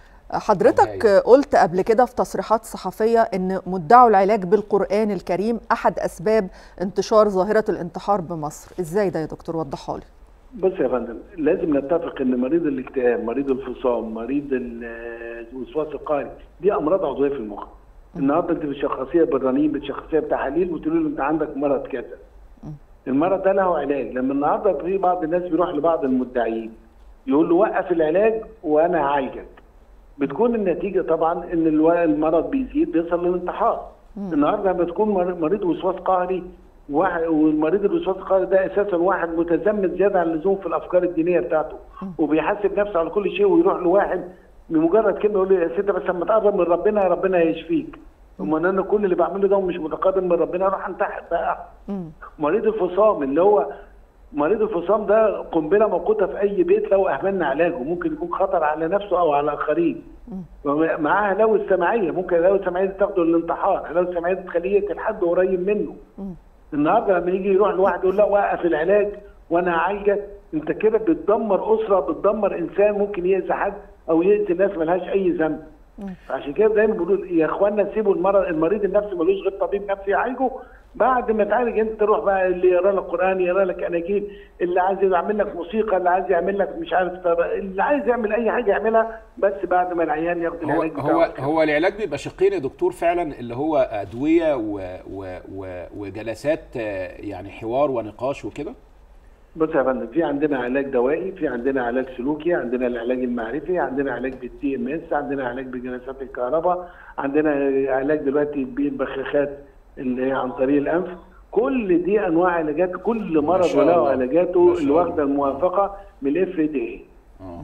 حضرتك قلت قبل كده في تصريحات صحفيه ان مدعوا العلاج بالقران الكريم احد اسباب انتشار ظاهره الانتحار بمصر ازاي ده يا دكتور وضحها لي بص يا فندم لازم نتفق ان مريض الاكتئاب مريض الفصام مريض ال- الوسواس القهري دي امراض عضويه في المخ النهارده انت بتشخصيها بالرنين بتشخصيها بتحاليل وتقول له انت عندك مرض كذا المرض ده له علاج لما النهارده في بعض الناس بيروح لبعض المدعين يقول له وقف العلاج وانا هعالجك بتكون النتيجه طبعا ان الو- المرض بيزيد بيصل للانتحار النهارده لما تكون مر- مريض وسواس قهري واحد والمريض الوسواس القهري ده اساسا واحد متزمت زياده عن اللزوم في الافكار الدينيه بتاعته وبيحاسب نفسه على كل شيء ويروح لواحد بمجرد كلمه يقول له يا ست بس لما تقرب من ربنا ربنا هيشفيك امال انا كل اللي بعمله ده ومش متقدم من ربنا اروح انتحر بقى مم. مريض الفصام اللي هو مريض الفصام ده قنبله موقوته في اي بيت لو اهملنا علاجه ممكن يكون خطر على نفسه او على الاخرين معاه هلاوس سمعيه ممكن الهلاوس السمعيه دي تاخده للانتحار الهلاوس السمعيه دي تخليه يقتل حد قريب منه النهارده لما يجي يروح لواحد يقول لا وقف العلاج وانا هعالجك انت كده بتدمر اسره بتدمر انسان ممكن يأذي حد او يأذي ناس ملهاش اي ذنب عشان كده دايما بنقول يا اخوانا سيبوا المرض المريض النفسي ملوش غير طبيب نفسي يعالجه بعد ما تعالج انت تروح بقى اللي يقرا لك قران يقرا لك اناجيل اللي عايز يعمل لك موسيقى اللي عايز يعمل لك مش عارف طب- اللي عايز يعمل اي حاجه يعملها بس بعد ما العيان ياخد هو العلاج بتاعه هو هو العلاج بيبقى شقين يا دكتور فعلا اللي هو ادويه و و و وجلسات آه، يعني حوار ونقاش وكده بص يا فندم في عندنا علاج دوائي في عندنا علاج سلوكي عندنا العلاج المعرفي عندنا علاج بالتي ام اس عندنا علاج بجلسات الكهرباء عندنا علاج دلوقتي بالبخاخات اللي هي عن طريق الانف كل دي انواع علاجات كل مرض شاء الله. وله ما علاجاته شاء اللي الله. واخده الموافقه من الاف دي اه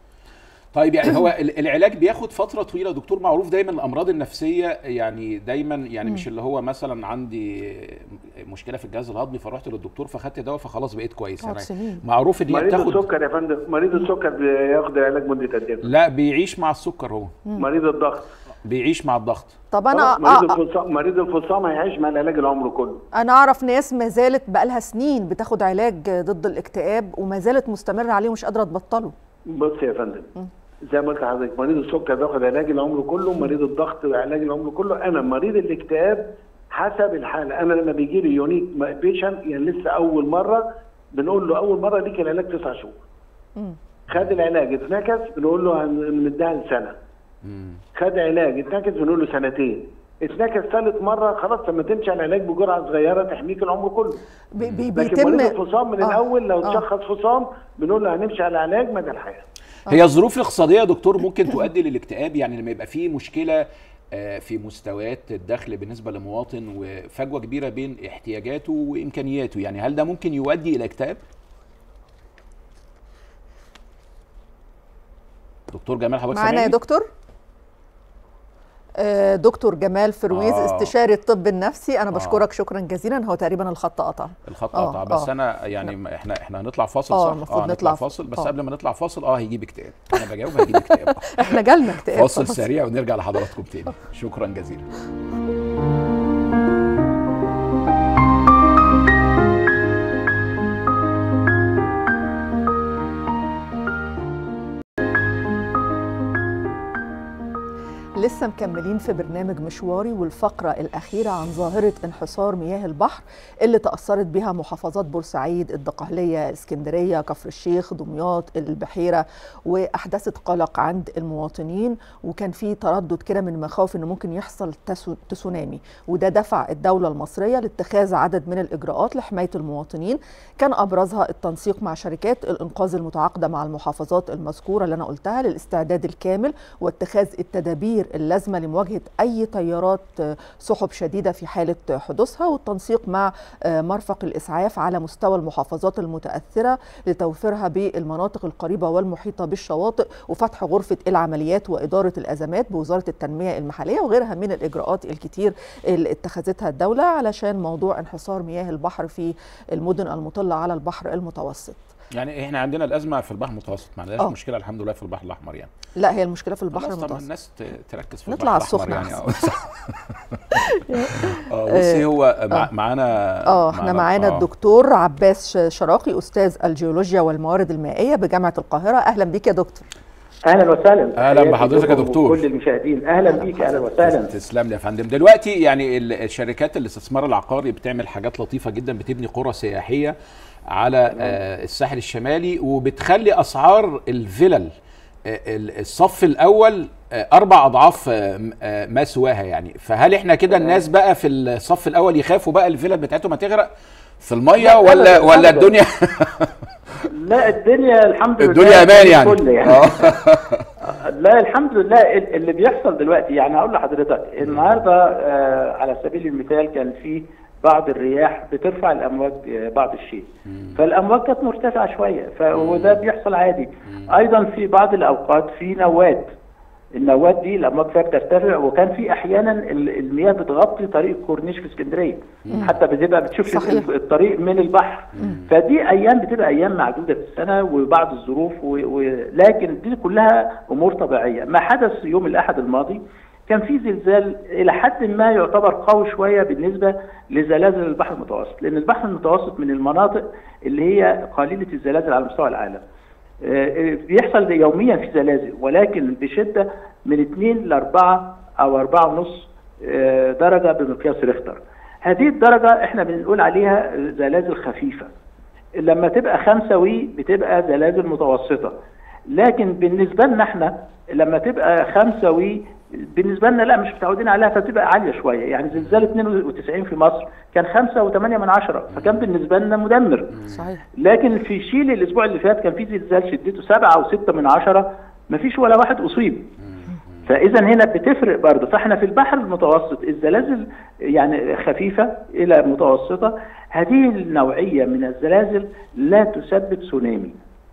طيب يعني هو ال- العلاج بياخد فتره طويله دكتور معروف دايما الامراض النفسيه يعني دايما يعني مش اللي هو مثلا عندي مشكله في الجهاز الهضمي فرحت للدكتور فخدت دواء فخلاص بقيت كويس تقعد يعني سنين. معروف ان هي مريض بتاخد السكر يا فندم مريض السكر بياخد العلاج مده قد ايه؟ لا بيعيش مع السكر هو مريض الضغط بيعيش مع الضغط طب انا خلاص، مريض آه آه الفصام مريض الفصام هيعيش مع العلاج العمر كله انا اعرف ناس ما زالت بقالها سنين بتاخد علاج ضد الاكتئاب وما زالت مستمره عليه ومش قادره تبطله بص يا فندم زي ما قلت لحضرتك مريض السكر بياخد علاج العمر كله مريض الضغط علاج العمر كله انا مريض الاكتئاب حسب الحاله انا لما بيجي لي يونيك بيشنت يعني لسه اول مره بنقول له اول مره ليك العلاج تسع شهور خد العلاج اتنكس بنقول له هنديها لسنه خد علاج اتنكس بنقول له سنتين اتنكس ثالث مره خلاص لما تمشي على العلاج بجرعه صغيره تحميك العمر كله بي بي لكن بيتم مريض الفصام من آه، الاول لو آه. تشخص فصام بنقول له هنمشي على علاج مدى الحياه هي الظروف الاقتصاديه يا دكتور ممكن تؤدي للاكتئاب يعني لما يبقى في مشكله آه، في مستويات الدخل بالنسبه لمواطن وفجوه كبيره بين احتياجاته وامكانياته يعني هل ده ممكن يؤدي الى اكتئاب دكتور جمال حضرتك معانا يا سامعني؟ دكتور آه، دكتور جمال فرويز آه. استشاري الطب النفسي انا آه. بشكرك شكرا جزيلا هو تقريبا الخط قطع الخط آه، قطع بس آه. انا يعني ما- احنا احنا هنطلع فاصل آه، صح؟ المفروض نطلع نطلع فاصل بس آه. قبل ما نطلع فاصل اه هيجيب اكتئاب انا بجاوب هيجيب اكتئاب احنا جالنا اكتئاب فاصل خلاص. سريع ونرجع لحضراتكم تاني شكرا جزيلا لسه مكملين في برنامج مشواري والفقرة الأخيرة عن ظاهرة انحسار مياه البحر اللي تأثرت بها محافظات بورسعيد الدقهلية اسكندرية كفر الشيخ دمياط البحيرة وأحدثت قلق عند المواطنين وكان في تردد كده من مخاوف إن ممكن يحصل تسو- تسونامي وده دفع الدولة المصرية لاتخاذ عدد من الإجراءات لحماية المواطنين كان أبرزها التنسيق مع شركات الإنقاذ المتعاقدة مع المحافظات المذكورة اللي أنا قلتها للاستعداد الكامل واتخاذ التدابير اللازمة لمواجهة أي تيارات آه، سحب شديدة في حالة حدوثها والتنسيق مع آه، مرفق الإسعاف على مستوى المحافظات المتأثرة لتوفيرها بالمناطق القريبة والمحيطة بالشواطئ وفتح غرفة العمليات وإدارة الأزمات بوزارة التنمية المحلية وغيرها من الإجراءات الكتير اللي اتخذتها الدولة علشان موضوع انحسار مياه البحر في المدن المطلة على البحر المتوسط يعني احنا عندنا الازمه في البحر المتوسط ما عندناش آه. مشكله الحمد لله في البحر الاحمر يعني لا هي المشكلة في البحر خلاص طبعا المتوسط الناس ت- تركز في نطلع البحر على الأحمر السخنة يعني اه بصي هو مع- معانا اه احنا معانا الدكتور عباس ش- شراقي استاذ الجيولوجيا والموارد المائيه بجامعه القاهره اهلا بيك يا دكتور اهلا وسهلا أهلا بحضرتك يا لكم دكتور. وكل المشاهدين اهلا بيك اهلا وسهلا تسلم لي يا فندم دلوقتي يعني ال- الشركات الاستثمار العقاري بتعمل حاجات لطيفه جدا بتبني قرى سياحيه على آه، الساحل الشمالي وبتخلي اسعار الفلل آه، ال- الصف الاول آه، اربع اضعاف آه، م- آه، ما سواها يعني فهل احنا كده الناس بقى في الصف الاول يخافوا بقى الفلل بتاعتهم هتغرق في الميه لا، ولا أبداً، ولا أبداً. الدنيا لا الدنيا الحمد لله الدنيا امان يعني الفل يعني آه. لا الحمد لله ال- اللي بيحصل دلوقتي يعني هقول لحضرتك النهارده آه على سبيل المثال كان في بعض الرياح بترفع الامواج آه، بعض الشيء فالامواج كانت مرتفعه شويه ف- وده بيحصل عادي ايضا في بعض الاوقات في نوات النواه دي الامواج فيها بترتفع وكان في احيانا ال- المياه بتغطي طريق الكورنيش في اسكندريه حتى بتبقى بتشوف صحيح. ال- الطريق من البحر فدي ايام بتبقى ايام معدوده في السنه وبعض الظروف و... و... لكن دي كلها امور طبيعيه ما حدث يوم الاحد الماضي كان في زلزال الى حد ما يعتبر قوي شويه بالنسبه لزلازل البحر المتوسط لان البحر المتوسط من المناطق اللي هي قليله الزلازل على مستوى العالم آه، بيحصل يوميا في زلازل ولكن بشده من 2 ل 4 او 4 ونص آه، درجه بمقياس ريختر هذه الدرجه احنا بنقول عليها زلازل خفيفه لما تبقى خمسة وي بتبقى زلازل متوسطة لكن بالنسبة لنا احنا لما تبقى خمسة وي بالنسبة لنا لا مش متعودين عليها فتبقى عالية شوية يعني زلزال 92 في مصر كان خمسة وثمانية من عشرة فكان بالنسبة لنا مدمر صحيح لكن في شيلي الأسبوع اللي فات كان في زلزال شدته سبعة وستة من عشرة مفيش ولا واحد أصيب فاذا هنا بتفرق برضه فاحنا في البحر المتوسط الزلازل يعني خفيفه الى متوسطه هذه النوعيه من الزلازل لا تسبب تسونامي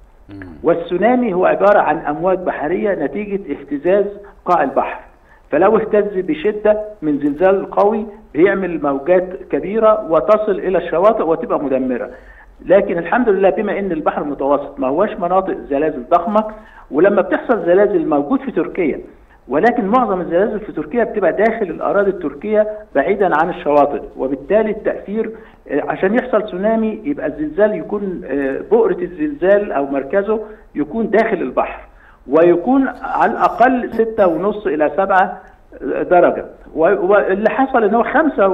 والتسونامي هو عباره عن امواج بحريه نتيجه اهتزاز قاع البحر فلو اهتز بشده من زلزال قوي بيعمل موجات كبيره وتصل الى الشواطئ وتبقى مدمره لكن الحمد لله بما ان البحر المتوسط ما هوش مناطق زلازل ضخمه ولما بتحصل زلازل موجود في تركيا ولكن معظم الزلازل في تركيا بتبقى داخل الاراضي التركيه بعيدا عن الشواطئ وبالتالي التاثير آه، عشان يحصل تسونامي يبقى الزلزال يكون آه، بؤره الزلزال او مركزه يكون داخل البحر ويكون على الاقل ستة ونص الى سبعة درجة و- واللي حصل ان هو خمسة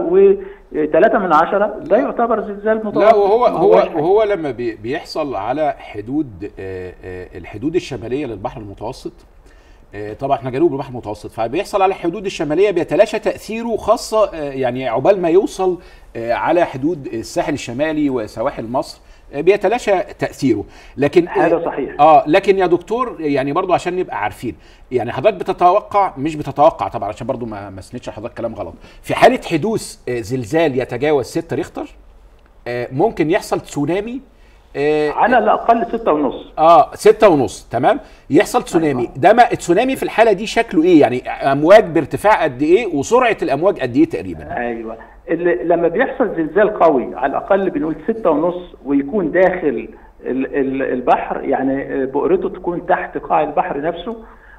وثلاثة من عشرة ده يعتبر زلزال متوسط لا وهو ما هو هوش- وهو لما بي- بيحصل على حدود آه، آه، الحدود الشماليه للبحر المتوسط آه، طبعا احنا جنوب البحر المتوسط فبيحصل على الحدود الشماليه بيتلاشى تاثيره خاصه آه، يعني عقبال ما يوصل آه، على حدود الساحل الشمالي وسواحل مصر آه، بيتلاشى تاثيره لكن هذا صحيح. اه لكن يا دكتور يعني برضو عشان نبقى عارفين يعني حضرتك بتتوقع مش بتتوقع طبعا عشان برضو ما ما اسندش حضرتك كلام غلط في حاله حدوث آه، زلزال يتجاوز 6 ريختر آه، ممكن يحصل تسونامي آه، على الاقل ستة ونص اه ستة ونص تمام يحصل تسونامي ده ما التسونامي في الحاله دي شكله ايه يعني امواج بارتفاع قد ايه وسرعه الامواج قد ايه تقريبا ايوه اللي لما بيحصل زلزال قوي على الاقل بنقول ستة ونص ويكون داخل ال- ال- البحر يعني بؤرته تكون تحت قاع البحر نفسه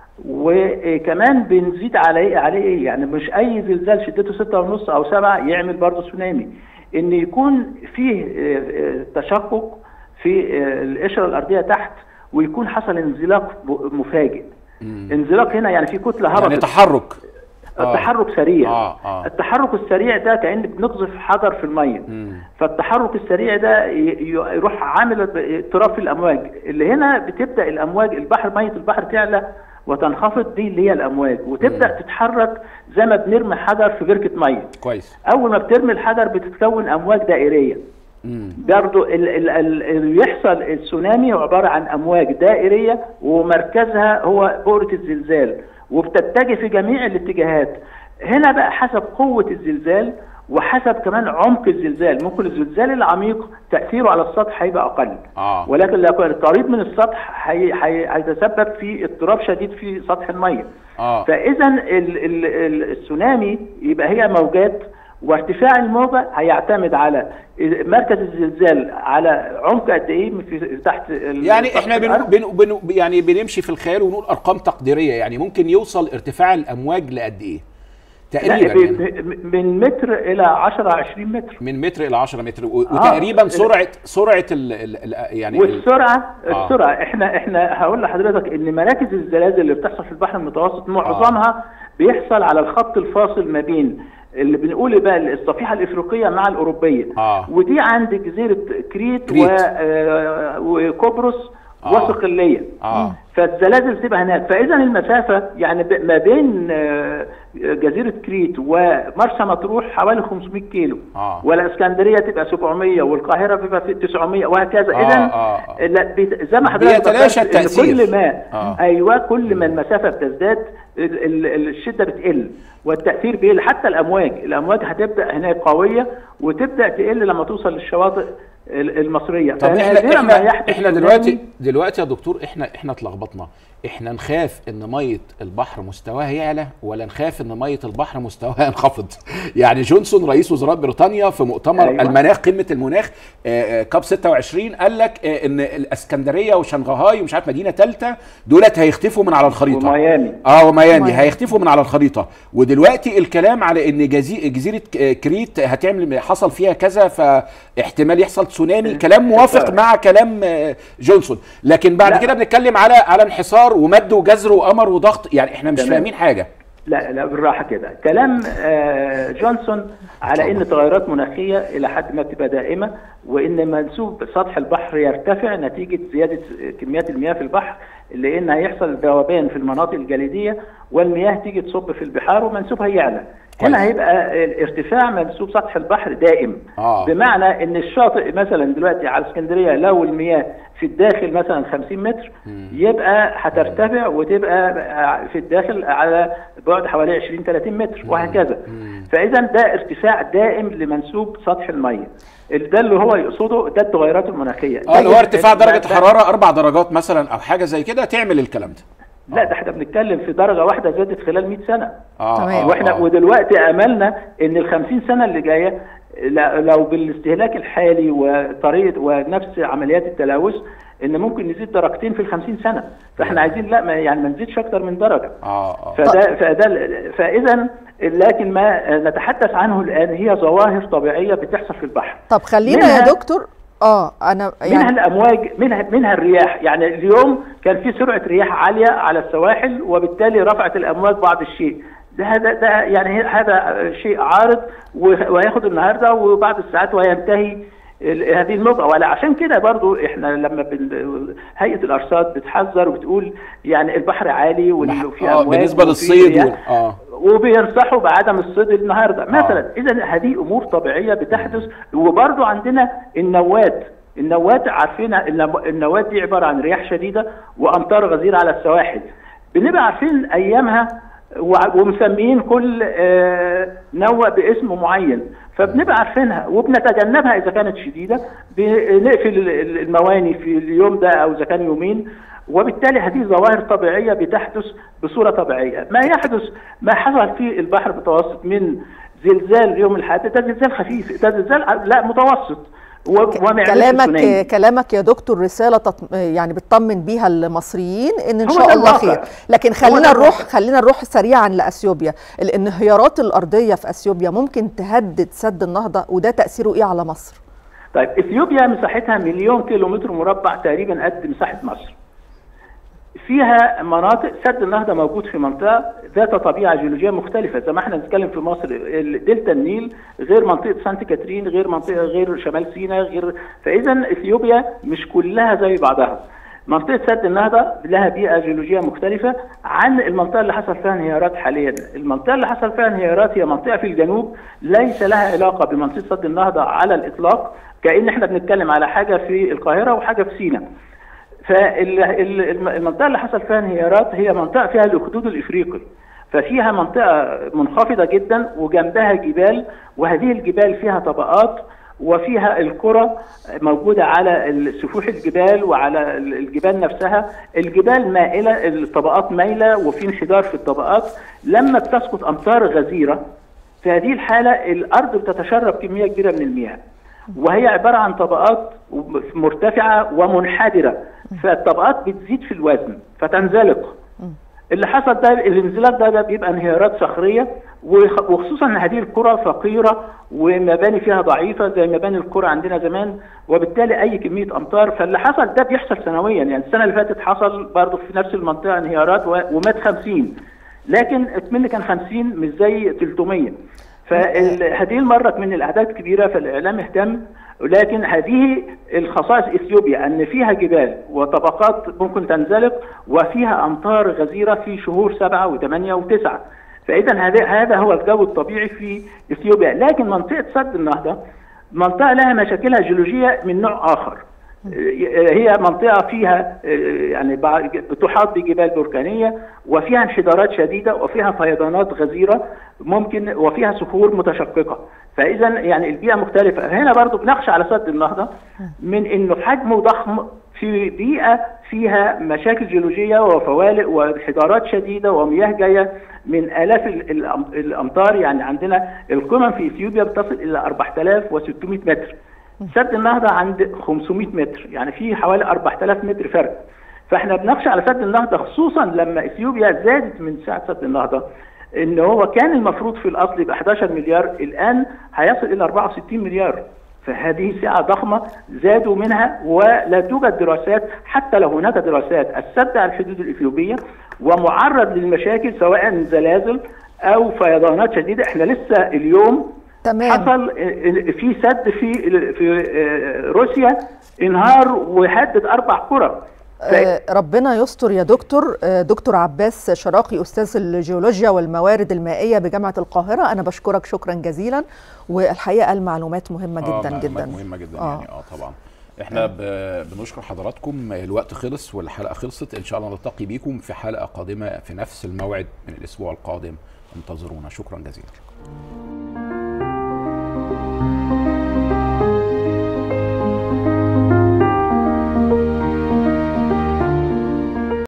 وكمان بنزيد عليه عليه ايه يعني مش اي زلزال شدته ستة ونص او سبعة يعمل برضه تسونامي ان يكون فيه آه، آه، تشقق في آه، القشره الارضيه تحت ويكون حصل انزلاق ب- مفاجئ انزلاق هنا يعني في كتله هبطت يعني تحرك آه. التحرك سريع آه، آه. التحرك السريع ده كأن بنقذف حجر في المية فالتحرك السريع ده ي- ي- يروح عامل اضطراب في الأمواج اللي هنا بتبدأ الأمواج البحر مية البحر تعلى وتنخفض دي اللي هي الأمواج وتبدأ تتحرك زي ما بنرمي حجر في بركة مية كويس أول ما بترمي الحجر بتتكون أمواج دائرية مم. برضو ال- ال- ال- اللي يحصل التسونامي هو عبارة عن أمواج دائرية ومركزها هو بؤرة الزلزال وبتتجه في جميع الاتجاهات هنا بقى حسب قوة الزلزال وحسب كمان عمق الزلزال ممكن الزلزال العميق تأثيره على السطح هيبقى أقل آه. ولكن لو كان قريب من السطح هي- هي- هيتسبب في اضطراب شديد في سطح المية اه فاذا ال- ال- ال- التسونامي يبقى هي موجات وارتفاع الموجه هيعتمد على مركز الزلزال على عمق قد ايه في تحت ال- يعني سطح احنا بن... الأرض. بن... بن... يعني بنمشي في الخيال ونقول ارقام تقديريه يعني ممكن يوصل ارتفاع الامواج لقد ايه لا، تقريبا ب- يعني ب- من متر الى 10 20 متر من متر الى 10 متر و... وتقريبا سرعه سرعه ال... ال... ال... يعني ال... والسرعه آه. السرعه احنا احنا هقول لحضرتك ان مراكز الزلازل اللي بتحصل في البحر المتوسط معظمها بيحصل على الخط الفاصل ما بين اللي بنقول بقى الصفيحه الافريقيه مع الاوروبيه آه. ودي عند جزيره كريت, كريت. و... آه، وقبرص آه. وصقليه اه فالزلازل تبقى هناك فاذا المسافه يعني ب- ما بين آه، جزيره كريت ومرسى مطروح حوالي 500 كيلو آه. والاسكندريه تبقى 700 والقاهره بيبقى في 900 وهكذا آه، اذا آه، آه. لا بيت- زي ما حضرتك بيتلاشى ذكرت إن التأثير. كل ما آه. ايوه كل ما المسافه بتزداد ال- ال- ال- الشده بتقل والتاثير بيقل حتى الامواج الامواج هتبدا هناك قويه وتبدا تقل لما توصل للشواطئ ال- المصريه طب احنا فنادراً ما احنا يحدث احنا تسونامي. دلوقتي دلوقتي يا دكتور احنا احنا اتلخبطنا احنا نخاف ان ميه البحر مستواها يعلى ولا نخاف ان ميه البحر مستواها ينخفض يعني جونسون رئيس وزراء بريطانيا في مؤتمر أيوة. أيوة. المناخ قمه المناخ آه، آه، كاب 26 قال لك آه، ان الاسكندريه وشنغهاي ومش عارف مدينه ثالثه دولت هيختفوا من على الخريطه وميامي اه وميامي ميامي. هيختفوا من على الخريطه ودلوقتي الكلام على ان جزي... جزيره ك- كريت هتعمل حصل فيها كذا فاحتمال يحصل تسونامي كلام موافق مع كلام آه، جونسون لكن بعد لا. كده بنتكلم على على انحسار ومد وجزر وقمر وضغط يعني احنا مش تمام. فاهمين حاجه لا لا بالراحه كده كلام آه، جونسون على ان التغيرات مناخيه الى حد ما بتبقى دائمه وان منسوب سطح البحر يرتفع نتيجه زياده كميات المياه في البحر لان هيحصل ذوبان في المناطق الجليديه والمياه تيجي تصب في البحار ومنسوبها يعلى كويس. هنا هيبقى ارتفاع منسوب سطح البحر دائم آه. بمعنى ان الشاطئ مثلا دلوقتي على اسكندريه لو المياه في الداخل مثلا 50 متر يبقى هترتفع وتبقى في الداخل على بعد حوالي 20 30 متر وهكذا فاذا ده ارتفاع دائم لمنسوب سطح الميه ده اللي هو يقصده ده التغيرات المناخيه اه اللي هو ده- ارتفاع ده- درجه ده- حراره اربع درجات مثلا او حاجه زي كده تعمل الكلام ده لا ده احنا بنتكلم في درجه واحده زادت خلال 100 سنه اه تمام. آه، واحنا آه. ودلوقتي املنا ان ال 50 سنه اللي جايه لا- لو بالاستهلاك الحالي وطريقه ونفس عمليات التلوث ان ممكن نزيد درجتين في ال 50 سنه فاحنا عايزين لا ما يعني ما نزيدش اكتر من درجه اه اه فده فده فاذا لكن ما نتحدث عنه الان هي ظواهر طبيعيه بتحصل في البحر طب خلينا يا منها- دكتور اه انا منها يعني الامواج منها منها الرياح يعني اليوم كان في سرعه رياح عاليه على السواحل وبالتالي رفعت الامواج بعض الشيء ده هذا ده يعني هذا شيء عارض و- وهياخد النهارده وبعد الساعات وينتهي ال- هذه الموجة ولا عشان كده برضو احنا لما بن... هيئه الارصاد بتحذر وبتقول يعني البحر عالي وال- وفي اه امواج بالنسبه وفي للصيد رياح. وال- اه وبينصحوا بعدم الصيد النهارده مثلا اذا هذه امور طبيعيه بتحدث وبرضو عندنا النوات النوات عارفين النو- النوات دي عباره عن رياح شديده وامطار غزيره على السواحل بنبقى عارفين ايامها وع- ومسميين كل آه، نوة باسم معين فبنبقى عارفينها وبنتجنبها اذا كانت شديده بنقفل ال- ال- المواني في اليوم ده او اذا كان يومين وبالتالي هذه ظواهر طبيعيه بتحدث بصوره طبيعيه ما يحدث ما حصل في البحر المتوسط من زلزال اليوم الحادث ده زلزال خفيف ده زلزال ع- لا متوسط و- وما يعملش تسونامي. كلامك كلامك يا دكتور رساله تط... يعني بتطمن بيها المصريين ان ان هو شاء ده الله الواقع. خير لكن هو خلينا ده نروح الواقع. خلينا نروح سريعا لاثيوبيا الانهيارات الارضيه في اثيوبيا ممكن تهدد سد النهضه وده تاثيره ايه على مصر طيب اثيوبيا مساحتها مليون كيلومتر مربع تقريبا قد مساحه مصر. فيها مناطق سد النهضه موجود في منطقه ذات طبيعه جيولوجيه مختلفه زي ما احنا بنتكلم في مصر ال- دلتا النيل غير منطقه سانت كاترين غير منطقه غير شمال سيناء غير فاذا اثيوبيا مش كلها زي بعضها. منطقه سد النهضه لها بيئه جيولوجيه مختلفه عن المنطقه اللي حصل فيها انهيارات حاليا، المنطقه اللي حصل فيها انهيارات هي منطقه في الجنوب ليس لها علاقه بمنطقه سد النهضه على الاطلاق كأن احنا بنتكلم على حاجه في القاهره وحاجه في سيناء. فالمنطقه اللي حصل فيها انهيارات هي منطقه فيها الاخدود الافريقي ففيها منطقه منخفضه جدا وجنبها جبال وهذه الجبال فيها طبقات وفيها القرى موجوده على سفوح الجبال وعلى الجبال نفسها الجبال مائله الطبقات مايله وفي انحدار في الطبقات لما بتسقط امطار غزيره في هذه الحاله الارض بتتشرب كميه كبيره من المياه وهي عباره عن طبقات مرتفعه ومنحدره فالطبقات بتزيد في الوزن فتنزلق اللي حصل ده الانزلاق ده, ده بيبقى انهيارات صخريه وخ- وخصوصا ان هذه القرى فقيره ومباني فيها ضعيفه زي مباني القرى عندنا زمان وبالتالي اي كميه امطار فاللي حصل ده بيحصل سنويا يعني السنه اللي فاتت حصل برضه في نفس المنطقه انهيارات و- ومات 50 لكن اكمل كان 50 مش زي 300 فهذه المره من الاعداد كبيره فالاعلام اهتم ولكن هذه الخصائص اثيوبيا ان فيها جبال وطبقات ممكن تنزلق وفيها امطار غزيره في شهور سبعه وثمانيه وتسعه فاذا هذا هذا هو الجو الطبيعي في اثيوبيا لكن منطقه سد النهضه منطقه لها مشاكلها جيولوجيه من نوع اخر هي منطقة فيها يعني بع- بتحاط بجبال بركانية وفيها انحدارات شديدة وفيها فيضانات غزيرة ممكن وفيها صخور متشققة فإذا يعني البيئة مختلفة هنا برضو بنخشى على سد النهضة من إنه حجمه ضخم في بيئه فيها مشاكل جيولوجيه وفوالق وانحدارات شديده ومياه جايه من الاف ال- الأم- الامتار يعني عندنا القمم في اثيوبيا بتصل الى 4600 متر سد النهضه عند 500 متر يعني في حوالي 4000 متر فرق فاحنا بنخشى على سد النهضه خصوصا لما اثيوبيا زادت من ساعه سد النهضه ان هو كان المفروض في الاصل يبقى 11 مليار الان هيصل الى 64 مليار فهذه سعة ضخمة زادوا منها ولا توجد دراسات حتى لو هناك دراسات السد على الحدود الإثيوبية ومعرض للمشاكل سواء زلازل أو فيضانات شديدة احنا لسه اليوم تمام حصل في سد في في روسيا انهار وهدد اربع قرى آه، ربنا يستر يا دكتور آه، دكتور عباس شراقي استاذ الجيولوجيا والموارد المائيه بجامعه القاهره انا بشكرك شكرا جزيلا والحقيقه المعلومات مهمه آه، جدا معلومات جدا مهمه جدا آه. يعني اه طبعا احنا ب- بنشكر حضراتكم الوقت خلص والحلقه خلصت ان شاء الله نلتقي بيكم في حلقه قادمه في نفس الموعد من الاسبوع القادم انتظرونا شكرا جزيلا